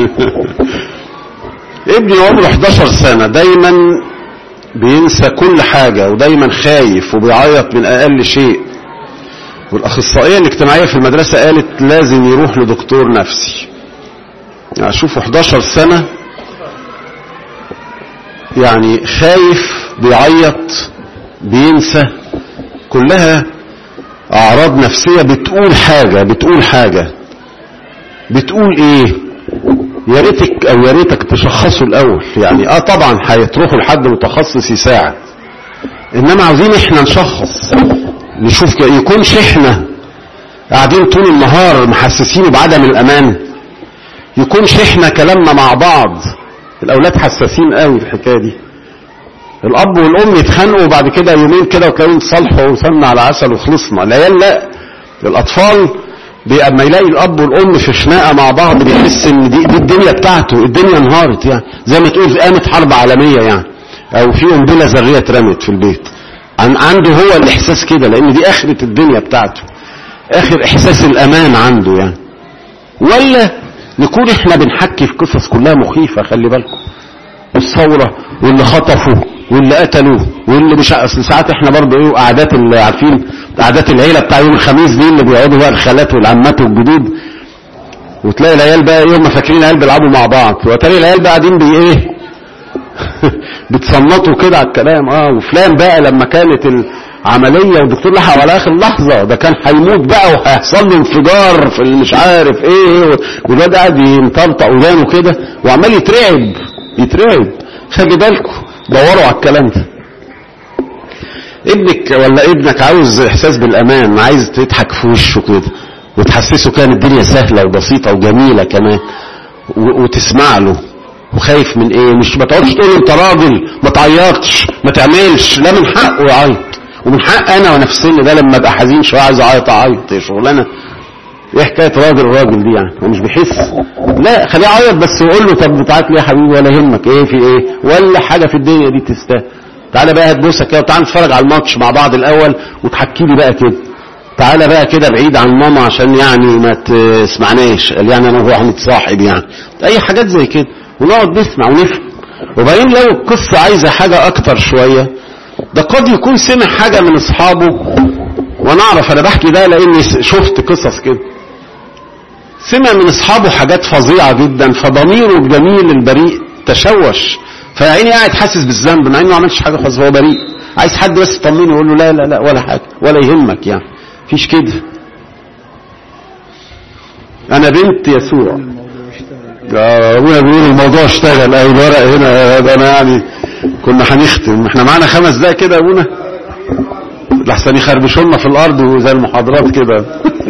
ابني عمره 11 سنة دايما بينسى كل حاجة ودايما خايف وبيعيط من اقل شيء والاخصائية الاجتماعية في المدرسة قالت لازم يروح لدكتور نفسي يعني شوفوا 11 سنة يعني خايف بيعيط بينسى كلها اعراض نفسية بتقول حاجة بتقول حاجة بتقول ايه يا ريتك او يا ريتك تشخصوا الاول يعني اه طبعا هيتروحوا لحد متخصص يساعد انما عاوزين احنا نشخص نشوف يكونش احنا قاعدين طول النهار محسسينه بعدم الامان يكونش احنا كلامنا مع بعض الاولاد حساسين قوي الحكايه دي الاب والام يتخانقوا وبعد كده يومين كده وتلاقيهم اتصالحوا وسمنا على عسل وخلصنا العيال لا الاطفال اما يلاقي الاب والام في خناقه مع بعض بيحس ان دي, دي الدنيا بتاعته الدنيا انهارت يعني زي ما تقول قامت حرب عالميه يعني او في قنبله ذريه اترمت في البيت عن عنده هو الاحساس كده لان دي اخره الدنيا بتاعته اخر احساس الامان عنده يعني ولا نكون احنا بنحكي في قصص كلها مخيفه خلي بالكم الثوره واللي خطفوا واللي قتلوا واللي مش اصل ساعات احنا برضه ايه قعدات اللي عارفين قعدات العيله بتاع يوم الخميس دي اللي بيقعدوا بقى الخالات والعمات والجدود وتلاقي العيال بقى ايه هم فاكرين العيال بيلعبوا مع بعض وتلاقي العيال بقى قاعدين بي ايه بتصنطوا كده على الكلام اه وفلان بقى لما كانت العمليه والدكتور لحق على اخر لحظه ده كان هيموت بقى وهيحصل له انفجار في مش عارف ايه والواد قاعد ينطرطق ودانه كده وعمال يترعب يترعب خلي بالكم دوروا على الكلام ده ابنك ولا ابنك عاوز احساس بالامان عايز تضحك في وشه كده وتحسسه كان الدنيا سهله وبسيطه وجميله كمان وتسمع له وخايف من ايه مش ما تقعدش تقول انت راجل ما تعيطش ما تعملش لا من حقه يعيط ومن حق انا وانا في السن ده لما ابقى حزين شويه عايز اعيط اعيط يا شغلانه ايه حكايه راجل الراجل دي يعني هو مش بيحس لا خليه يعيط بس يقول له طب بتاعت لي يا حبيبي ولا يهمك ايه في ايه ولا حاجه في الدنيا دي تستاهل تعالى بقى هات بوسه كده وتعالى نتفرج على الماتش مع بعض الاول وتحكي لي بقى كده تعالى بقى كده بعيد عن ماما عشان يعني ما تسمعناش قال يعني انا وهو هنتصاحب يعني اي حاجات زي كده ونقعد نسمع ونفهم وبعدين لو القصة عايزة حاجة اكتر شوية ده قد يكون سمع حاجة من اصحابه وانا اعرف انا بحكي ده لاني شفت قصص كده سمع من اصحابه حاجات فظيعة جدا فضميره الجميل البريء تشوش فيعني قاعد حاسس بالذنب مع انه ما عملش حاجة خالص هو بريء عايز حد بس يطمنه يقول له لا لا لا ولا حاجة ولا يهمك يعني فيش كده انا بنت يسوع ابويا بيقول الموضوع اشتغل اي الورق هنا ده انا يعني كنا هنختم احنا معانا خمس دقايق كده يا ابونا لحسن يخربشوا لنا في الارض وزي المحاضرات كده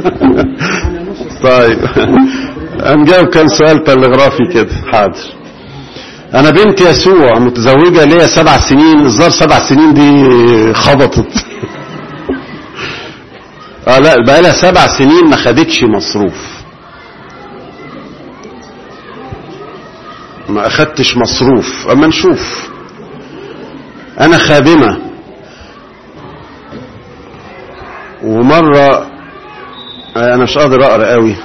طيب هنجاوب كام سؤال تلغرافي كده حاضر انا بنت يسوع متزوجة ليا سبع سنين الظاهر سبع سنين دي خبطت اه لا بقى لها سبع سنين ما خدتش مصروف ما اخدتش مصروف اما نشوف انا خادمة ومرة انا مش قادر اقرا قوي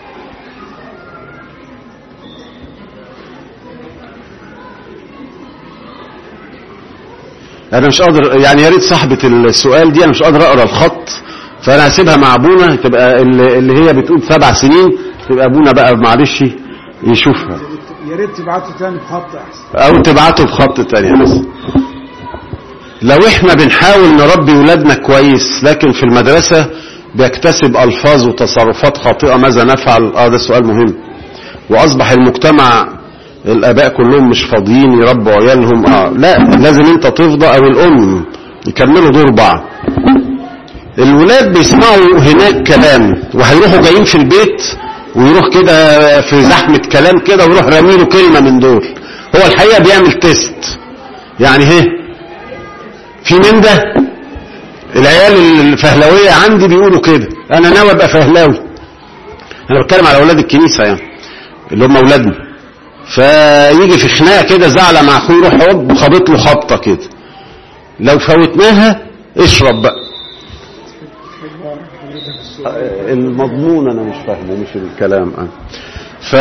انا مش قادر يعني يا ريت صاحبة السؤال دي انا مش قادر اقرا الخط فانا هسيبها مع ابونا تبقى اللي هي بتقول سبع سنين تبقى ابونا بقى معلش يشوفها يا ريت تبعته تاني بخط احسن او تبعته بخط تاني بس لو احنا بنحاول نربي ولادنا كويس لكن في المدرسة بيكتسب الفاظ وتصرفات خاطئة ماذا نفعل اه ده سؤال مهم واصبح المجتمع الاباء كلهم مش فاضيين يربوا عيالهم اه لا لازم انت تفضى او الام يكملوا دور بعض الولاد بيسمعوا هناك كلام وهيروحوا جايين في البيت ويروح كده في زحمة كلام كده ويروح راميله كلمة من دول هو الحقيقة بيعمل تيست يعني هي في من ده العيال الفهلوية عندي بيقولوا كده انا ناوي ابقى فهلاوي انا بتكلم على اولاد الكنيسة يعني اللي هم اولادنا فيجي في خناقه كده زعله مع اخوه يروح هوب خابط له خبطه كده لو فوتناها اشرب بقى المضمون انا مش فاهمه مش الكلام انا ف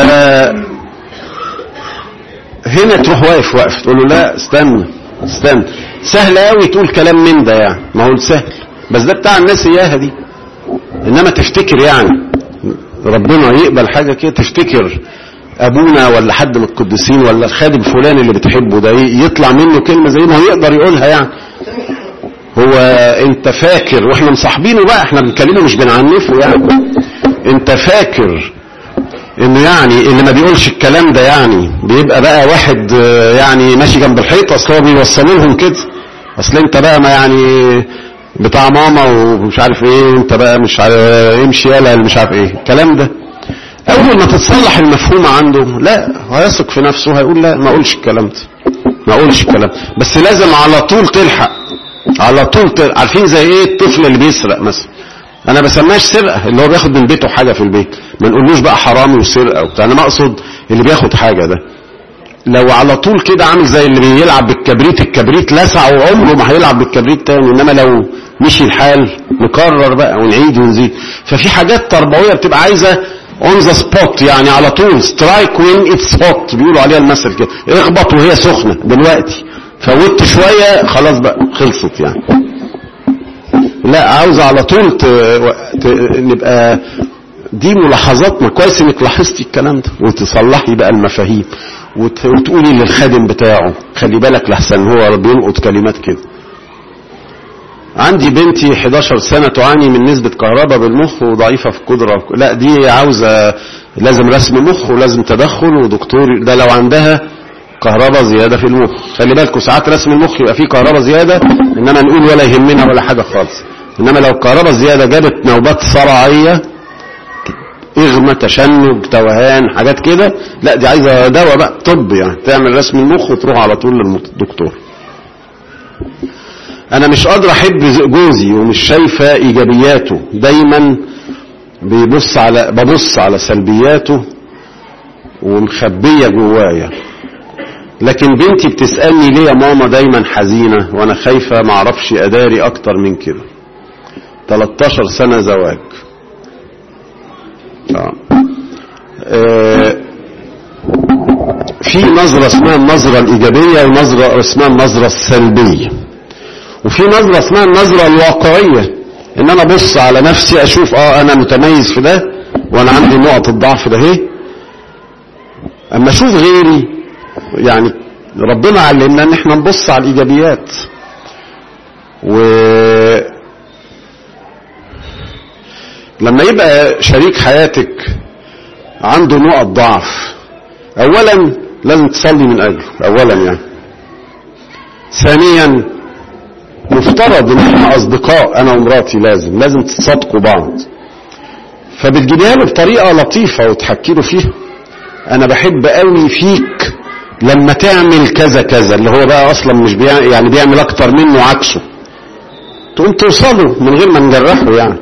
هنا تروح واقف واقف تقول له لا استنى استنى سهل قوي تقول كلام من ده يعني ما هو سهل بس ده بتاع الناس اياها دي انما تفتكر يعني ربنا يقبل حاجه كده تفتكر ابونا ولا حد من القديسين ولا الخادم فلان اللي بتحبه ده يطلع منه كلمه زي ما هو يقدر يقولها يعني هو انت فاكر واحنا مصاحبينه بقى احنا بنكلمه مش بنعنفه يعني انت فاكر انه يعني اللي ما بيقولش الكلام ده يعني بيبقى بقى واحد يعني ماشي جنب الحيط اصل هو بيوصلوا لهم كده اصل انت بقى ما يعني بتاع ماما ومش عارف ايه انت بقى مش عارف امشي يلا مش عارف ايه الكلام ده اول ما تتصلح المفهوم عنده لا هيثق في نفسه هيقول لا ما اقولش الكلام ده ما اقولش الكلام بس لازم على طول تلحق على طول تلحق. عارفين زي ايه الطفل اللي بيسرق مثلا انا بسماش سرقه اللي هو بياخد من بيته حاجه في البيت ما نقولوش بقى حرامي وسرقه وبتاع انا ما اقصد اللي بياخد حاجه ده لو على طول كده عامل زي اللي بيلعب بالكبريت الكبريت لسع وعمره ما هيلعب بالكبريت تاني انما لو مشي الحال نكرر بقى ونعيد ونزيد ففي حاجات تربويه بتبقى عايزه اون ذا سبوت يعني على طول سترايك وين اتس هوت بيقولوا عليها المثل كده اخبط وهي سخنه دلوقتي فوت شويه خلاص بقى خلصت يعني لا عاوز على طول ت... ت... نبقى دي ملاحظاتنا كويس انك لاحظتي الكلام ده وتصلحي بقى المفاهيم وت... وتقولي للخادم بتاعه خلي بالك لحسن هو بيلقط كلمات كده عندي بنتي 11 سنة تعاني من نسبة كهرباء بالمخ وضعيفة في القدرة لا دي عاوزة لازم رسم مخ ولازم تدخل ودكتور ده لو عندها كهرباء زيادة في المخ خلي بالكوا ساعات رسم المخ يبقى فيه كهرباء زيادة انما نقول ولا يهمنا ولا حاجة خالص انما لو كهرباء زيادة جابت نوبات صرعية اغمى تشنج توهان حاجات كده لا دي عايزة دواء بقى طب يعني تعمل رسم المخ وتروح على طول للدكتور انا مش قادر احب جوزي ومش شايفة ايجابياته دايما بيبص على ببص على سلبياته ومخبية جوايا لكن بنتي بتسألني ليه يا ماما دايما حزينة وانا خايفة معرفش اداري اكتر من كده 13 سنة زواج آه. آه في نظرة اسمها النظرة الإيجابية ونظرة اسمها النظرة السلبية وفي نظرة اسمها النظرة الواقعية ان انا ابص على نفسي اشوف اه انا متميز في ده وانا عندي نقط الضعف ده اهي اما اشوف غيري يعني ربنا علمنا ان احنا نبص على الايجابيات و لما يبقى شريك حياتك عنده نقط ضعف اولا لازم تصلي من اجله اولا يعني ثانيا مفترض ان احنا اصدقاء انا ومراتي لازم لازم تصادقوا بعض فبتجيبيها له بطريقه لطيفه وتحكي له فيها انا بحب قوي فيك لما تعمل كذا كذا اللي هو بقى اصلا مش بيعمل يعني بيعمل اكتر منه عكسه تقوم توصلوا من غير ما نجرحه يعني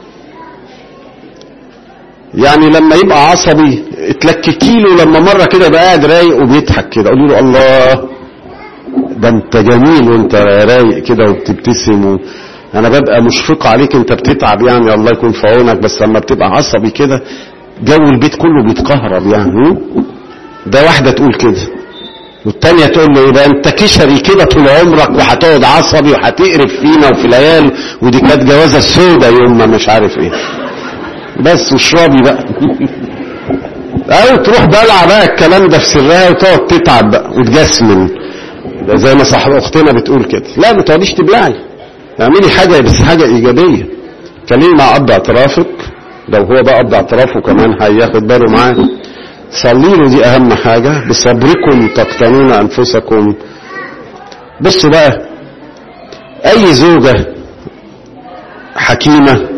يعني لما يبقى عصبي اتلككي له لما مره كده بقى قاعد رايق وبيضحك كده قولي له الله ده انت جميل وانت رايق كده وبتبتسم و... انا ببقى مشفق عليك انت بتتعب يعني الله يكون في عونك بس لما بتبقى عصبي كده جو البيت كله بيتكهرب يعني ده واحده تقول كده والتانية تقول له يبقى انت كشري كده طول عمرك وهتقعد عصبي وهتقرف فينا وفي العيال ودي كانت جوازة سودة يوم ما مش عارف ايه بس واشربي بقى او تروح بلع بقى الكلام ده في سرها وتقعد تتعب بقى وتجسمن زي ما صاحب اختنا بتقول كده لا ما تقعديش تبلعي اعملي حاجة بس حاجة ايجابية كلمي مع اب اعترافك لو هو بقى اب اعترافه كمان هياخد باله معاه صلي له دي اهم حاجة بصبركم تقتنون انفسكم بصوا بقى اي زوجة حكيمة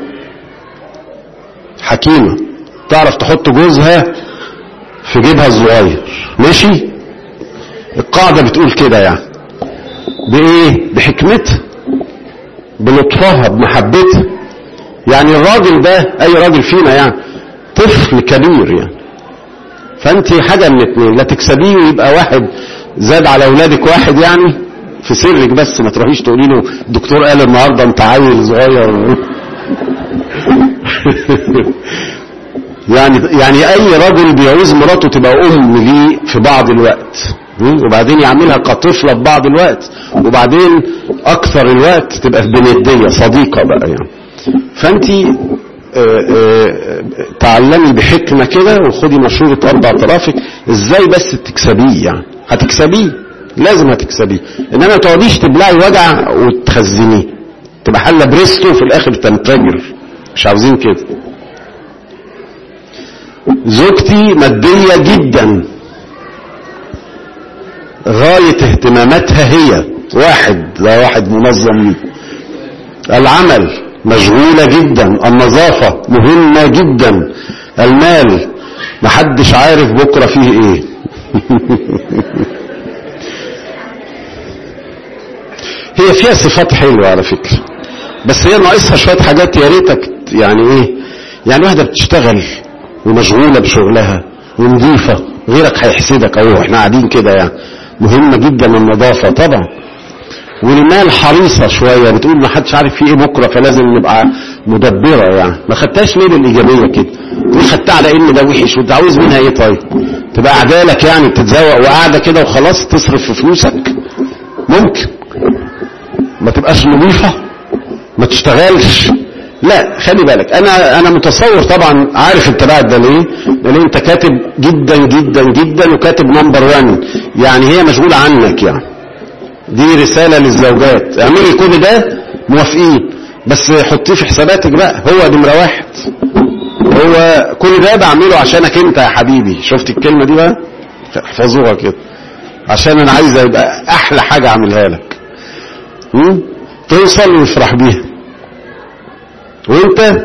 حكيمة تعرف تحط جوزها في جيبها الصغير ماشي القاعدة بتقول كده يعني بايه بحكمتها بلطفها بمحبتها يعني الراجل ده اي راجل فينا يعني طفل كبير يعني فانت حاجة من اتنين لا تكسبيه ويبقى واحد زاد على اولادك واحد يعني في سرك بس ما تروحيش تقولي له الدكتور قال النهارده انت عيل صغير يعني يعني اي رجل بيعوز مراته تبقى ام ليه في بعض الوقت وبعدين يعملها كطفله في بعض الوقت وبعدين اكثر الوقت تبقى في بنديه صديقه بقى يعني فانت تعلمي بحكمه كده وخدي مشوره اربع طرافك ازاي بس تكسبيه يعني هتكسبيه لازم هتكسبيه انما ما تقعديش تبلعي وجع وتخزنيه تبقى حله بريستو وفي الاخر تنفجر مش عاوزين كده زوجتي ماديه جدا غايه اهتماماتها هي واحد لا واحد منظم ليه العمل مشغولة جدا النظافة مهمة جدا المال محدش عارف بكرة فيه ايه هي فيها صفات حلوة على فكرة بس هي ناقصها شوية حاجات يا ريتك يعني ايه يعني واحدة بتشتغل ومشغولة بشغلها ونظيفة غيرك هيحسدك اهو احنا قاعدين كده يعني مهمة جدا النظافة طبعا والمال حريصة شوية بتقول ما حدش عارف فيه ايه بكرة فلازم نبقى مدبرة يعني ما خدتهاش ليه بالإيجابية كده ليه خدتها على ان ده وحش وانت عاوز منها ايه طيب تبقى قاعدة لك يعني بتتزوق وقاعدة كده وخلاص تصرف في فلوسك ممكن ما تبقاش نظيفة ما تشتغلش لا خلي بالك انا انا متصور طبعا عارف انت بقى ده ليه ده ليه انت كاتب جدا جدا جدا وكاتب نمبر 1 يعني هي مشغولة عنك يعني دي رسالة للزوجات اعملي كل ده موافقين بس حطيه في حساباتك بقى هو نمرة واحد هو كل ده بعمله عشانك انت يا حبيبي شفت الكلمة دي بقى احفظوها كده عشان انا عايز يبقى احلى حاجة اعملها لك م? توصل ويفرح بيها وانت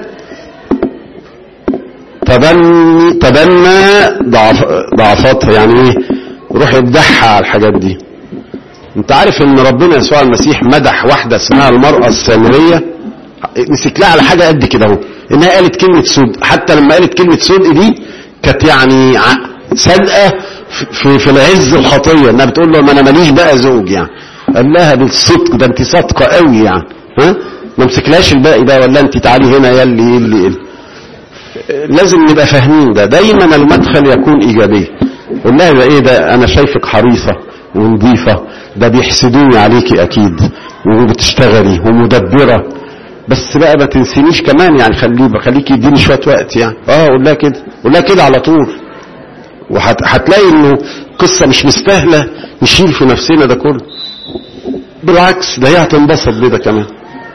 تبني تبنى ضعف ضعفاتها يعني ايه روح ابدعها على الحاجات دي انت عارف ان ربنا يسوع المسيح مدح واحدة اسمها المرأة السامرية مسك لها على حاجة قد كده اهو انها قالت كلمة صدق حتى لما قالت كلمة صدق دي كانت يعني صادقة في, في العز الخطية انها بتقول له ما انا ماليش بقى زوج يعني قال لها بالصدق ده انت صادقة قوي يعني ها ما مسكلاش الباقي ده ولا انت تعالي هنا يلي يلي, يلي. لازم نبقى فاهمين ده دايما المدخل يكون ايجابي قول لها ده ايه ده انا شايفك حريصة ونظيفة ده بيحسدوني عليكي اكيد وبتشتغلي ومدبرة بس بقى ما تنسينيش كمان يعني خليه خليكي يديني شوية وقت يعني اه قول لها كده قول لها كده على طول وهتلاقي انه قصة مش مستاهلة نشيل في نفسنا ده كله بالعكس ده هي هتنبسط بده كمان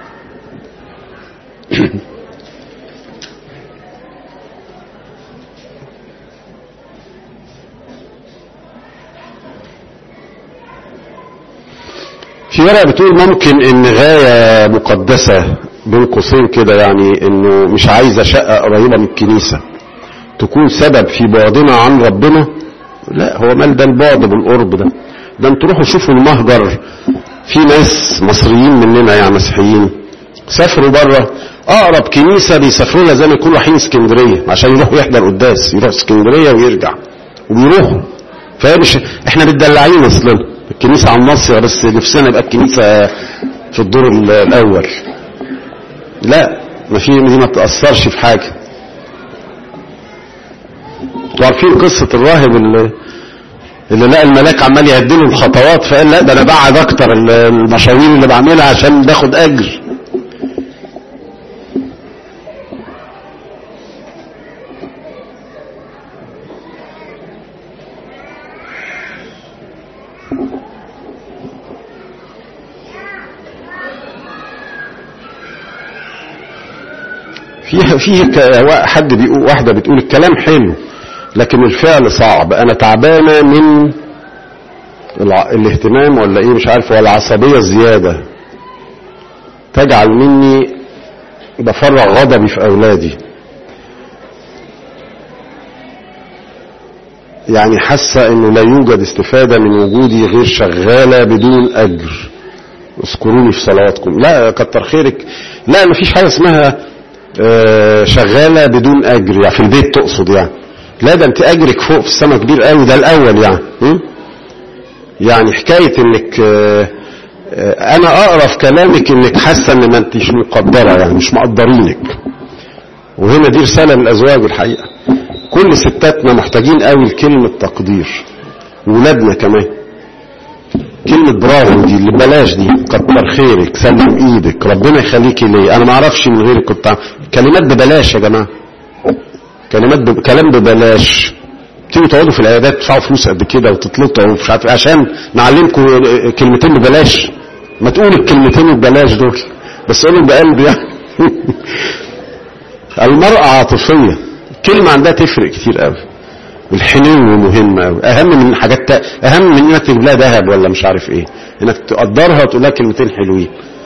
في ورقة بتقول ممكن ان غاية مقدسة بين قوسين كده يعني انه مش عايزة شقة قريبة من الكنيسة تكون سبب في بعدنا عن ربنا لا هو مال ده البعد بالقرب ده ده انتوا روحوا شوفوا المهجر في ناس مصريين مننا يعني مسيحيين سافروا بره اقرب كنيسة بيسافروا لها زي ما يكونوا رايحين اسكندرية عشان يروحوا يحضر قداس يروح اسكندرية ويرجع وبيروحوا فمش احنا متدلعين اصلا الكنيسة على النص بس نفسنا يبقى الكنيسة في الدور الاول لا ما في دي ما تأثرش في حاجة انتوا عارفين قصة الراهب اللي اللي لقى الملاك عمال يهدله الخطوات فقال لا ده انا بعد اكتر المشاوير اللي بعملها عشان باخد اجر فيها فيه حد بيقول واحده بتقول الكلام حلو لكن الفعل صعب انا تعبانه من الاهتمام ولا ايه مش عارف ولا العصبيه الزياده تجعل مني بفرغ غضبي في اولادي يعني حاسه انه لا يوجد استفاده من وجودي غير شغاله بدون اجر اذكروني في صلواتكم لا كتر خيرك لا مفيش حاجه اسمها شغالة بدون أجر يعني في البيت تقصد يعني لا ده انت أجرك فوق في السماء كبير قوي ده الأول يعني م? يعني حكاية انك انا اقرا في كلامك انك حاسة ان ما انتش مقدرة يعني مش مقدرينك وهنا دي رسالة للأزواج الحقيقة كل ستاتنا محتاجين قوي لكلمة تقدير ولادنا كمان كلمة برافو دي اللي بلاش دي كتر خيرك سلم ايدك ربنا يخليكي ليا انا ما اعرفش من غيرك كنت كلمات ببلاش يا جماعة كلمات ب... كلام ببلاش تيجوا تقعدوا في العيادات تدفعوا فلوس قد كده وتتلطوا ومش عارف عشان نعلمكم كلمتين ببلاش ما تقولوا الكلمتين ببلاش دول بس قولوا بقلب يعني المرأة عاطفية كلمة عندها تفرق كتير قوي والحنو مهم قوي اهم من حاجات اهم من انك تجيب لها ذهب ولا مش عارف ايه انك تقدرها وتقول لها كلمتين حلوين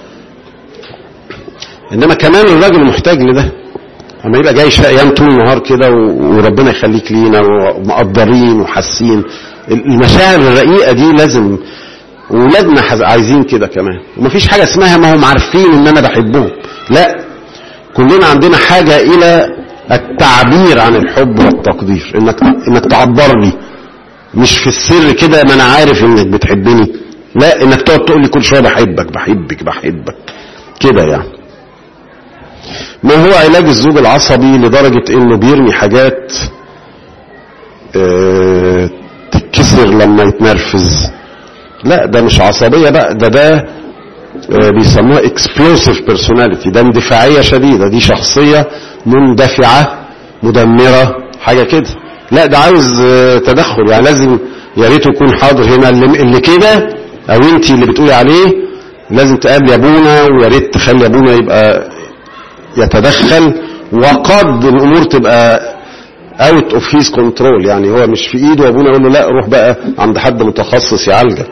انما كمان الراجل محتاج لده اما يبقى جاي شقيان طول النهار كده وربنا يخليك لينا ومقدرين وحاسين المشاعر الرقيقه دي لازم ولادنا عايزين كده كمان ومفيش حاجه اسمها ما هم عارفين ان انا بحبهم لا كلنا عندنا حاجه الى التعبير عن الحب والتقدير انك انك تعبر لي مش في السر كده ما انا عارف انك بتحبني لا انك تقعد تقول لي كل شويه بحبك بحبك بحبك كده يعني ما هو علاج الزوج العصبي لدرجة انه بيرمي حاجات اه تتكسر لما يتنرفز لا ده مش عصبية بقى ده ده اه بيسموها explosive personality ده اندفاعية شديدة دي شخصية مندفعة مدمرة حاجة كده لا ده عاوز اه تدخل يعني لازم يا ريت يكون حاضر هنا اللي, اللي كده او انت اللي بتقولي عليه لازم تقابلي ابونا ويا ريت تخلي ابونا يبقى يتدخل وقد الامور تبقى اوت اوف هيز كنترول يعني هو مش في ايده وابونا يقول له لا روح بقى عند حد متخصص يعالجك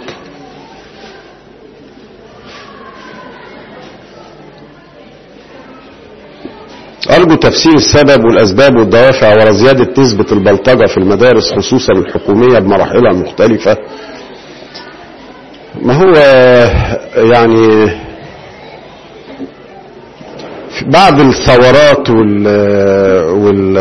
أرجو تفسير السبب والأسباب والدوافع ورا زيادة نسبة البلطجة في المدارس خصوصا الحكومية بمراحلها المختلفة ما هو يعني بعد الثورات وال وال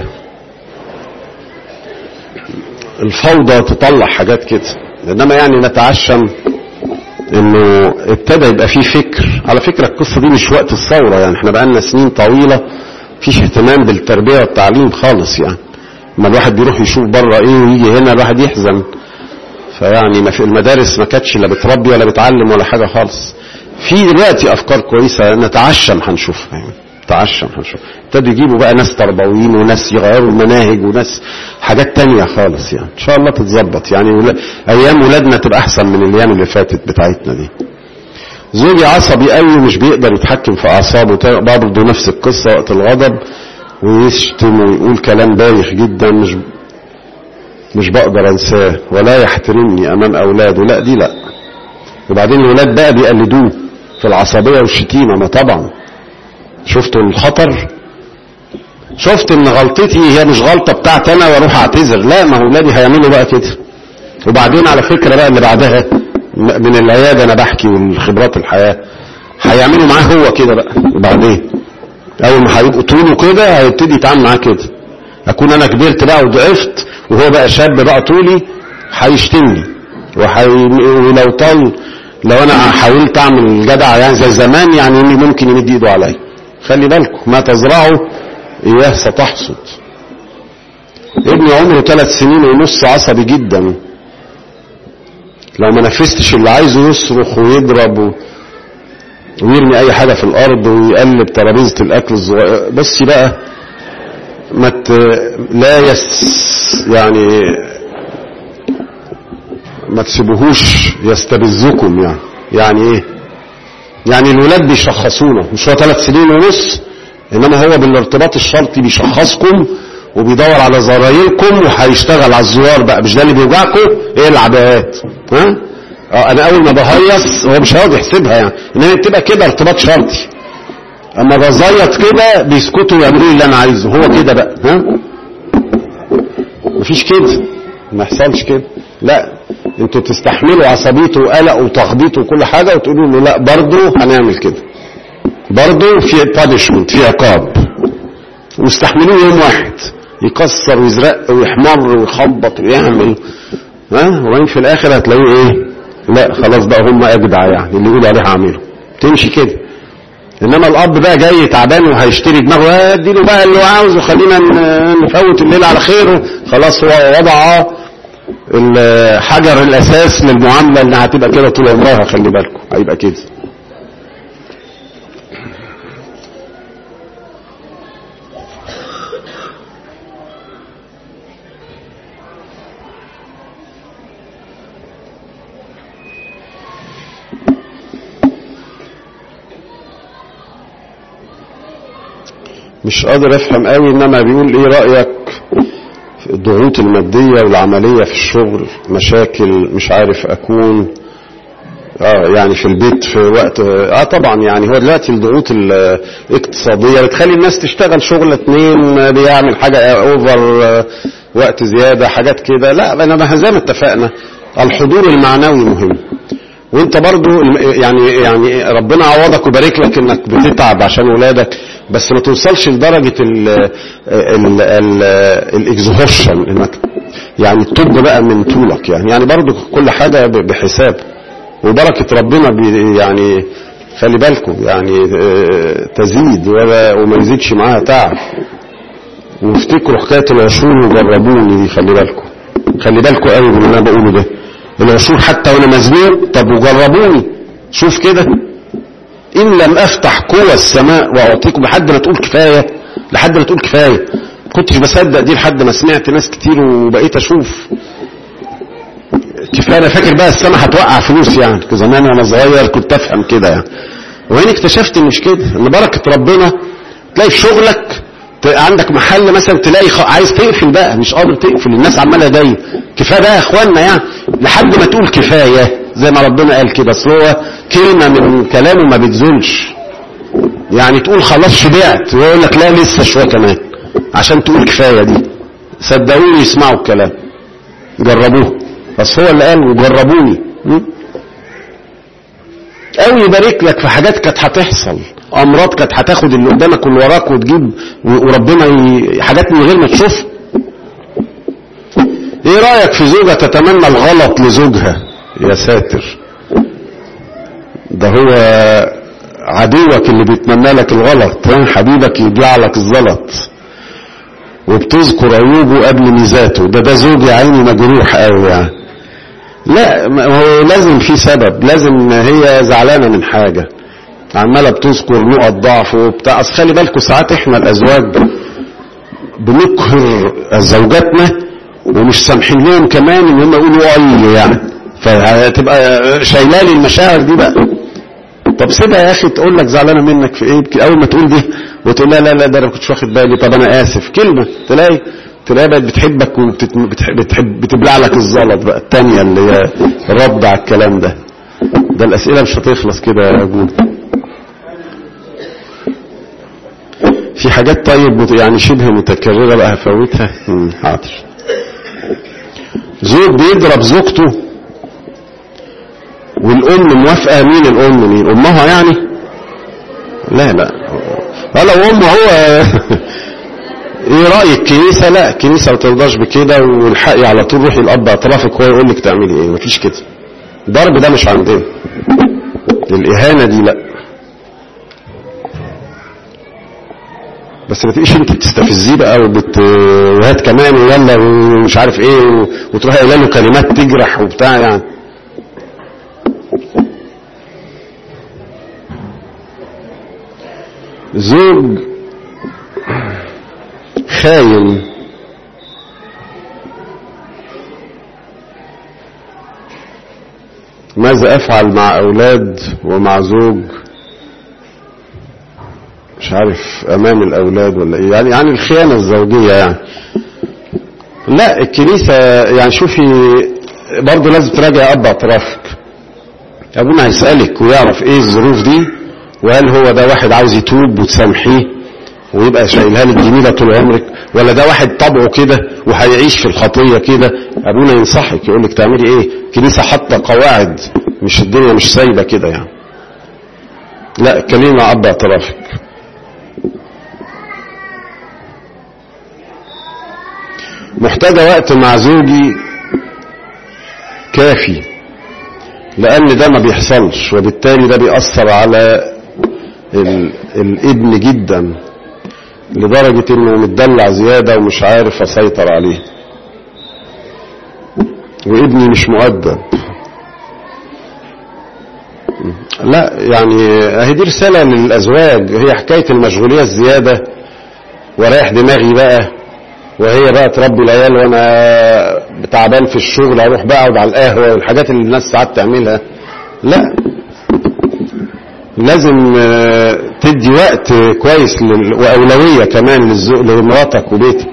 الفوضى تطلع حاجات كده انما يعني نتعشم انه ابتدى يبقى فيه فكر على فكرة القصة دي مش وقت الثورة يعني احنا بقالنا سنين طويلة فيش اهتمام بالتربية والتعليم خالص يعني ما الواحد بيروح يشوف بره ايه ويجي هنا الواحد يحزن فيعني ما في المدارس ما كانتش لا بتربي ولا بتعلم ولا حاجة خالص في دلوقتي افكار كويسة نتعشم هنشوفها يعني نتعشم هنشوف ابتدوا يجيبوا بقى ناس تربويين وناس يغيروا المناهج وناس حاجات تانية خالص يعني ان شاء الله تتظبط يعني ولا ايام ولادنا تبقى احسن من الايام اللي فاتت بتاعتنا دي زوجي عصبي قوي مش بيقدر يتحكم في اعصابه برضه نفس القصة وقت الغضب ويشتم ويقول كلام بايخ جدا مش مش بقدر انساه ولا يحترمني امام اولاده لا دي لا وبعدين الولاد بقى بيقلدوه في العصبية والشتيمة ما طبعا شفتوا الخطر شفت ان غلطتي هي مش غلطة بتاعتي انا واروح اعتذر لا ما هو ولادي هيعملوا بقى كده وبعدين على فكرة بقى اللي بعدها من العيادة انا بحكي والخبرات الحياة هيعملوا معاه هو كده بقى وبعدين اول ما هيبقوا طوله كده هيبتدي يتعامل معاه كده اكون انا كبرت بقى وضعفت وهو بقى شاب بقى طولي هيشتمني وحي... ولو طال لو انا حاولت اعمل جدع يعني زي زمان يعني ممكن يمد ايده عليا خلي بالكم ما تزرعوا اياه ستحصد ابني عمره ثلاث سنين ونص عصبي جدا لو ما نفذتش اللي عايزه يصرخ ويضرب و... ويرمي اي حاجة في الارض ويقلب ترابيزة الاكل الصغير بصي بقى ما ت... لا يس يعني ما تسيبوهوش يستبزكم يعني يعني ايه يعني الولاد بيشخصونا مش هو ثلاث سنين ونص انما هو بالارتباط الشرطي بيشخصكم وبيدور على زرايركم وهيشتغل على الزوار بقى مش ده اللي بيوجعكم ايه العباءات ها اه انا اول ما بهيص هو مش هيقعد يحسبها يعني انما بتبقى كده ارتباط شرطي اما بزيط كده بيسكتوا ويعملوا اللي انا عايزه هو كده بقى ها مفيش كده ما يحصلش كده لا انتوا تستحملوا عصبيته وقلق وتخبيط وكل حاجة وتقولوا له لا برضه هنعمل كده برضه في بانشمنت في عقاب واستحملوه يوم واحد يكسر ويزرق ويحمر ويخبط ويعمل ها وبعدين في الاخر هتلاقيه ايه لا خلاص بقى هم اجدع يعني اللي يقولوا عليه هعمله تمشي كده انما الاب بقى جاي تعبان وهيشتري دماغه اديله بقى اللي هو عاوزه خلينا نفوت الليل على خير خلاص هو وضع الحجر الاساس للمعامله اللي هتبقى كده طول عمرها خلي بالكم هيبقى كده مش قادر افهم قوي انما بيقول ايه رأيك في الضغوط المادية والعملية في الشغل مشاكل مش عارف اكون اه يعني في البيت في وقت اه طبعا يعني هو دلوقتي الضغوط الاقتصادية بتخلي الناس تشتغل شغل اتنين بيعمل حاجة اوفر وقت زيادة حاجات كده لا انا زي ما اتفقنا الحضور المعنوي مهم وانت برضو يعني يعني ربنا عوضك وبارك لك انك بتتعب عشان ولادك بس ما توصلش لدرجة ال ال ال الاكزهوشن انك يعني تطب بقى من طولك يعني يعني برضو كل حاجة بحساب وبركة ربنا يعني خلي بالكم يعني تزيد ولا وما يزيدش معاها تعب وافتكروا حكاية العشور وجربوني دي خلي بالكم خلي بالكم قوي من اللي انا بقوله ده العشور حتى وانا مزنوق طب وجربوني شوف كده ان لم افتح قوى السماء واعطيكم لحد ما تقول كفايه لحد ما تقول كفايه كنتش بصدق دي لحد ما سمعت ناس كتير وبقيت اشوف كفايه انا فاكر بقى السماء هتوقع فلوس يعني زمان وانا صغير كنت افهم كده يعني وهنا اكتشفت ان مش كده ان بركه ربنا تلاقي في شغلك عندك محل مثلا تلاقي خ... عايز تقفل بقى مش قادر تقفل الناس عماله دايم كفايه بقى يا اخوانا يعني لحد ما تقول كفايه زي ما ربنا قال كده اصل هو كلمه من كلامه ما بتزولش يعني تقول خلاص شبعت ويقول لك لا لسه شويه كمان عشان تقول كفايه دي صدقوني يسمعوا الكلام جربوه بس هو اللي قال وجربوني او يبارك لك في حاجات كانت هتحصل امراض كانت هتاخد اللي قدامك واللي وراك وتجيب وربنا ي... حاجات من غير ما تشوفها ايه رايك في زوجة تتمنى الغلط لزوجها يا ساتر ده هو عدوك اللي بيتمنى لك الغلط ها حبيبك يبلع لك الزلط وبتذكر عيوبه قبل ميزاته ده ده زوج يا عيني مجروح قوي يعني لا ما هو لازم في سبب لازم هي زعلانه من حاجه عماله بتذكر نقط ضعف وبتاع اصل خلي بالكم ساعات احنا الازواج بنقهر زوجاتنا ومش سامحين لهم كمان ان هم يقولوا اي يعني فهتبقى شايله لي المشاعر دي بقى طب سيبها يا اخي تقول لك زعلانه منك في ايه اول ما تقول دي وتقول لا لا لا ده انا ما كنتش واخد بالي طب انا اسف كلمه تلاقي تلاقي بقت بتحبك وبتحب بتبلع لك الزلط بقى الثانيه اللي هي رد على الكلام ده ده الاسئله مش هتخلص كده يا جود في حاجات طيب يعني شبه متكرره بقى هفوتها حاضر زوج بيضرب زوجته والام موافقه مين الام مين امها يعني لا لا لو امه هو ايه رايك الكنيسه لا الكنيسه ما ترضاش بكده والحقي على طول روحي الاب اطرافك هو يقول لك تعملي ايه مفيش كده ضرب ده مش عندنا الاهانه دي لا بس ما تبقيش انت بتستفزيه بقى وبت وهات كمان ويلا ومش عارف ايه وتروحي قايله له كلمات تجرح وبتاع يعني زوج خاين ماذا افعل مع اولاد ومع زوج مش عارف امام الاولاد ولا ايه يعني يعني الخيانه الزوجيه يعني لا الكنيسه يعني شوفي برضه لازم تراجع اب اطرافك ابونا هيسالك ويعرف ايه الظروف دي وهل هو ده واحد عاوز يتوب وتسامحيه ويبقى شايلها لك جميله طول عمرك ولا ده واحد طبعه كده وهيعيش في الخطيه كده ابونا ينصحك يقول لك تعملي ايه كنيسه حاطه قواعد مش الدنيا مش سايبه كده يعني لا اتكلمي مع اب اعترافك محتاجه وقت مع زوجي كافي لان ده ما بيحصلش وبالتالي ده بيأثر على الابن جدا لدرجة انه متدلع زيادة ومش عارف اسيطر عليه وابني مش مؤدب لا يعني اهي دي رسالة للازواج هي حكاية المشغولية الزيادة ورايح دماغي بقى وهي بقى تربي العيال وانا تعبان في الشغل اروح بقى اقعد على القهوة والحاجات اللي الناس ساعات تعملها لا لازم تدي وقت كويس وأولوية كمان لمراتك وبيتك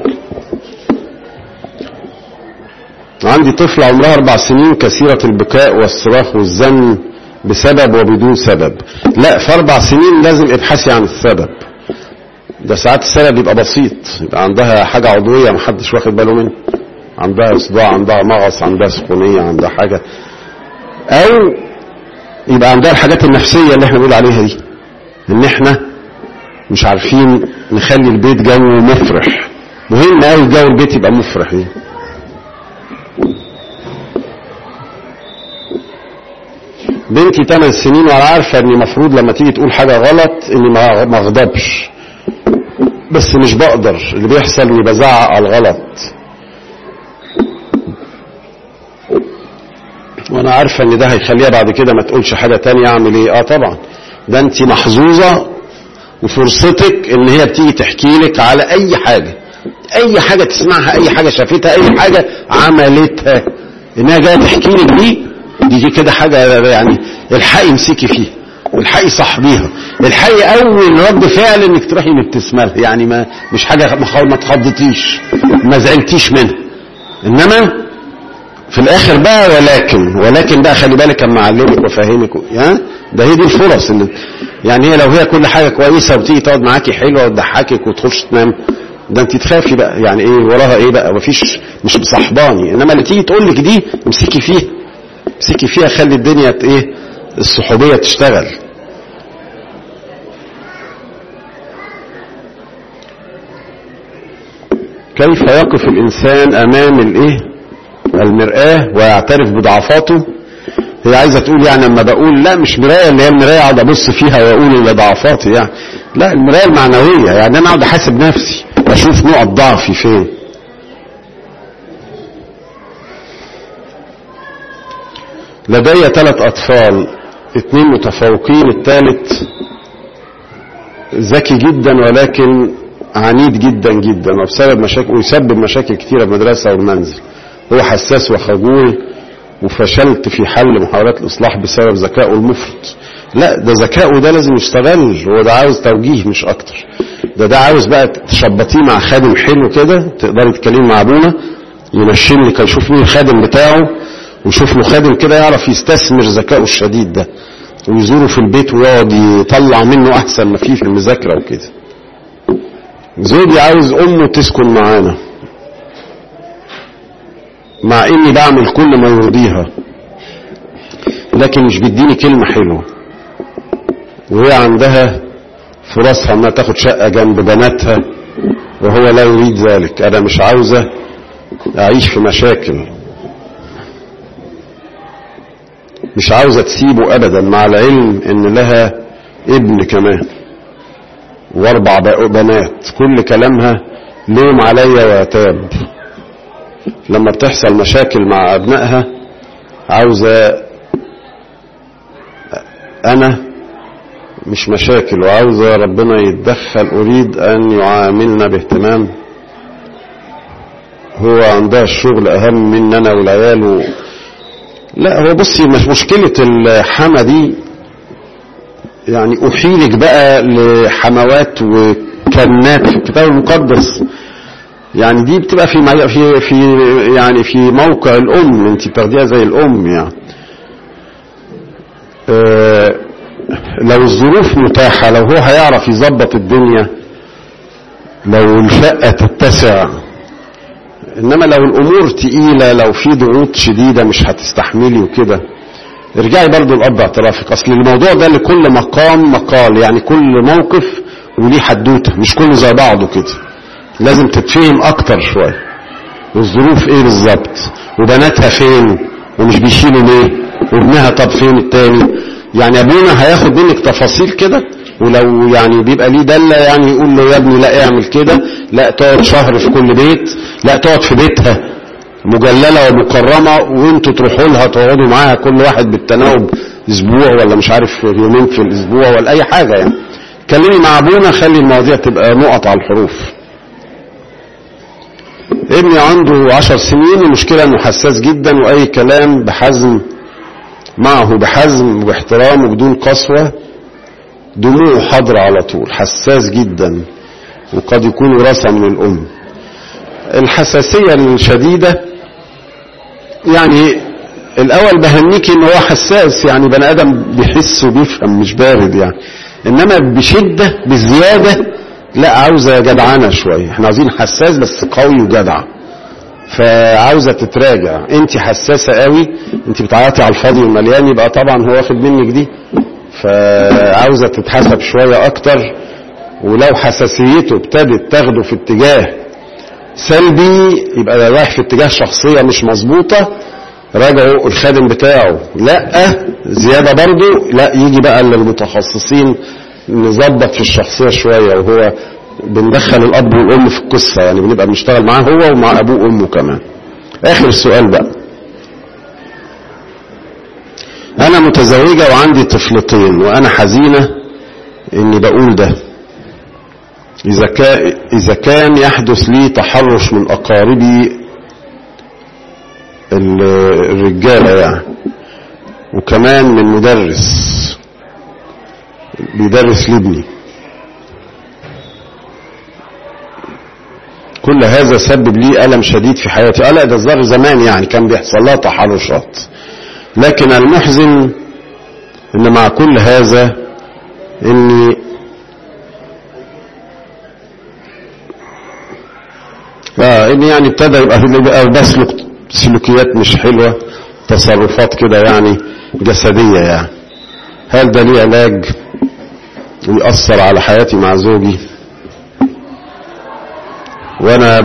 عندي طفلة عمرها أربع سنين كثيرة البكاء والصراخ والزن بسبب وبدون سبب لا في أربع سنين لازم ابحثي عن السبب ده ساعات السبب يبقى بسيط يبقى عندها حاجة عضوية محدش واخد باله منها عندها صداع عندها مغص عندها سخونية عندها حاجة أو يبقى عندها الحاجات النفسية اللي احنا بنقول عليها دي ان احنا مش عارفين نخلي البيت جو مفرح مهم قوي جو البيت يبقى مفرح دي بنتي 8 سنين وانا عارفه اني المفروض لما تيجي تقول حاجه غلط اني ما اغضبش بس مش بقدر اللي بيحصل اني بزعق على الغلط وانا عارفه ان ده هيخليها بعد كده ما تقولش حاجه تانية اعمل ايه اه طبعا ده انت محظوظه وفرصتك ان هي بتيجي تحكي لك على اي حاجه اي حاجه تسمعها اي حاجه شافتها اي حاجه عملتها انها جايه تحكي لك دي دي كده حاجه يعني الحقي امسكي فيها الحقي صاحبيها الحقي اول رد فعل انك تروحي مبتسمه لها يعني ما مش حاجه ما تخضتيش ما زعلتيش منها انما في الاخر بقى ولكن ولكن بقى خلي بالك اما اعلمك وافهمك يا ده هي دي الفرص اللي يعني هي لو هي كل حاجه كويسه وتيجي تقعد معاكي حلوه وتضحكك وتخش تنام ده انت تخافي بقى يعني ايه وراها ايه بقى مفيش مش مصاحباني انما اللي تيجي تقول لك دي امسكي فيها امسكي فيها خلي الدنيا ايه الصحوبيه تشتغل كيف يقف الانسان امام الايه المرآة ويعترف بضعفاته هي عايزة تقول يعني اما بقول لا مش مراية اللي هي المراية اقعد ابص فيها واقول اللي ضعفاتي يعني لا المراية المعنوية يعني انا اقعد احاسب نفسي اشوف نقط ضعفي فين لدي ثلاث اطفال اتنين متفوقين الثالث ذكي جدا ولكن عنيد جدا جدا وبسبب مشاكل ويسبب مشاكل كتيرة في المدرسة والمنزل هو حساس وخجول وفشلت في حل محاولات الإصلاح بسبب ذكائه المفرط لا ده ذكائه ده لازم يستغل هو ده عاوز توجيه مش أكتر ده ده عاوز بقى تشبطيه مع خادم حلو كده تقدري تتكلمي مع أبونا ينشن لك يشوف مين الخادم بتاعه ويشوف له خادم كده يعرف يستثمر ذكائه الشديد ده ويزوره في البيت ويقعد يطلع منه أحسن ما فيه في المذاكرة وكده زوجي عاوز أمه تسكن معانا مع اني بعمل كل ما يرضيها لكن مش بيديني كلمة حلوة وهي عندها في راسها انها تاخد شقة جنب بناتها وهو لا يريد ذلك انا مش عاوزة اعيش في مشاكل مش عاوزة تسيبه ابدا مع العلم ان لها ابن كمان واربع بنات كل كلامها لوم عليا وعتاب لما بتحصل مشاكل مع ابنائها عاوزة انا مش مشاكل وعاوزة ربنا يتدخل اريد ان يعاملنا باهتمام هو عندها الشغل اهم مننا والعيال و... لا هو بصي مش مشكلة الحما دي يعني احيلك بقى لحموات وكنات في الكتاب المقدس يعني دي بتبقى في في في يعني في موقع الام انت بتاخديها زي الام يعني اه لو الظروف متاحه لو هو هيعرف يظبط الدنيا لو الشقه تتسع انما لو الامور تقيله لو في ضغوط شديده مش هتستحملي وكده ارجعي برضو الاب اعترافك اصل الموضوع ده لكل مقام مقال يعني كل موقف وليه حدوته مش كله زي بعضه كده لازم تتفهم اكتر شوية والظروف ايه بالظبط وبناتها فين ومش بيشيلوا ليه وابنها طب فين التاني يعني ابونا هياخد منك تفاصيل كده ولو يعني بيبقى ليه دلة يعني يقول له يا ابني لا اعمل كده لا تقعد شهر في كل بيت لا تقعد في بيتها مجللة ومكرمة وانتوا تروحوا لها تقعدوا معاها كل واحد بالتناوب اسبوع ولا مش عارف يومين في الاسبوع ولا اي حاجة يعني كلمي مع ابونا خلي المواضيع تبقى نقط على الحروف ابني عنده عشر سنين المشكلة انه حساس جدا واي كلام بحزم معه بحزم وباحترام وبدون قسوة دموعه حاضرة على طول حساس جدا وقد يكون وراثة من الام الحساسية الشديدة يعني الاول بهنيكي ان هو حساس يعني بني ادم بيحس وبيفهم مش بارد يعني انما بشدة بزيادة لا عاوزة جدعانة شوية احنا عاوزين حساس بس قوي وجدع فعاوزة تتراجع انت حساسة قوي انت بتعيطي على الفاضي والمليان يبقى طبعا هو واخد منك دي فعاوزة تتحسب شوية اكتر ولو حساسيته ابتدت تاخده في اتجاه سلبي يبقى رايح في اتجاه شخصية مش مظبوطة راجعوا الخادم بتاعه لا زيادة برضو لا يجي بقى للمتخصصين نظبط في الشخصية شوية وهو بندخل الأب والأم في القصة يعني بنبقى بنشتغل معاه هو ومع أبوه وأمه كمان آخر سؤال بقى أنا متزوجة وعندي طفلتين وأنا حزينة إني بقول ده إذا كان, إذا كان يحدث لي تحرش من أقاربي الرجالة يعني وكمان من مدرس بيدرس لابني كل هذا سبب لي ألم شديد في حياتي ألا ده الظاهر زمان يعني كان بيحصل لها تحرشات لكن المحزن ان مع كل هذا اني اه اني يعني ابتدى يبقى بسلك سلوكيات مش حلوة تصرفات كده يعني جسدية يعني هل ده ليه علاج ويأثر على حياتي مع زوجي وانا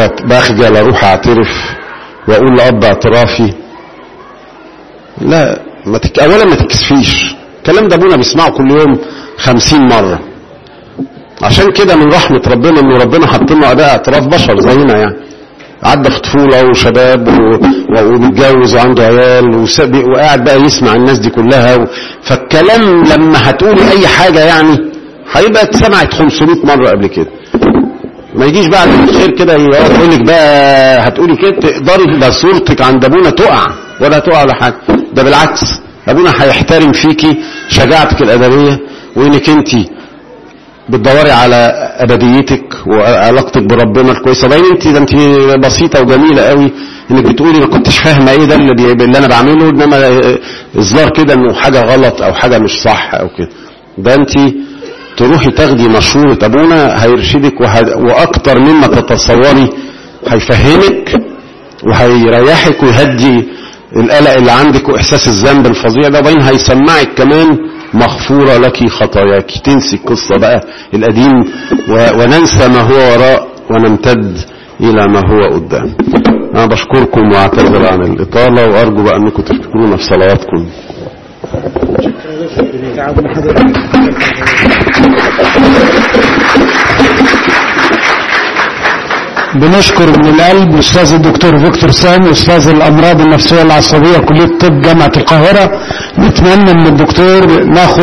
باخجل اروح اعترف واقول لاب اعترافي لا ما تك... اولا ما تكسفيش الكلام ده ابونا بيسمعه كل يوم خمسين مرة عشان كده من رحمة ربنا انه ربنا حط لنا اداء اعتراف بشر زينا يعني عدى في طفولة وشباب و... و... ومتجوز وعنده عيال وسابق وقاعد بقى يسمع الناس دي كلها و... فالكلام لما هتقولي اي حاجة يعني هيبقى اتسمعت 500 مرة قبل كده ما يجيش بعد الخير كده يقول لك بقى هتقولي كده تقدري ده صورتك عند ابونا تقع ولا تقع ولا حاجه ده بالعكس ابونا هيحترم فيكي شجاعتك الادبيه وانك انت بتدوري على ابديتك وعلاقتك بربنا الكويسه باين انت ده انت بسيطه وجميله قوي انك بتقولي ما كنتش فاهمه ايه ده اللي, بي... اللي انا بعمله انما اظهار كده انه حاجه غلط او حاجه مش صح او كده ده انت تروحي تاخدي مشورة ابونا هيرشدك وه... واكتر مما تتصوري هيفهمك وهيريحك ويهدي القلق اللي عندك واحساس الذنب الفظيع ده وبعدين هيسمعك كمان مغفورة لك خطاياك تنسي القصة بقى القديم و... وننسى ما هو وراء ونمتد الى ما هو قدام انا بشكركم واعتذر عن الاطالة وارجو بقى انكم تفتكرونا في صلواتكم تعبنا حضرتك بنشكر من القلب الاستاذ الدكتور فيكتور سامي استاذ الامراض النفسيه العصبيه كليه طب جامعه القاهره نتمنى من الدكتور ناخد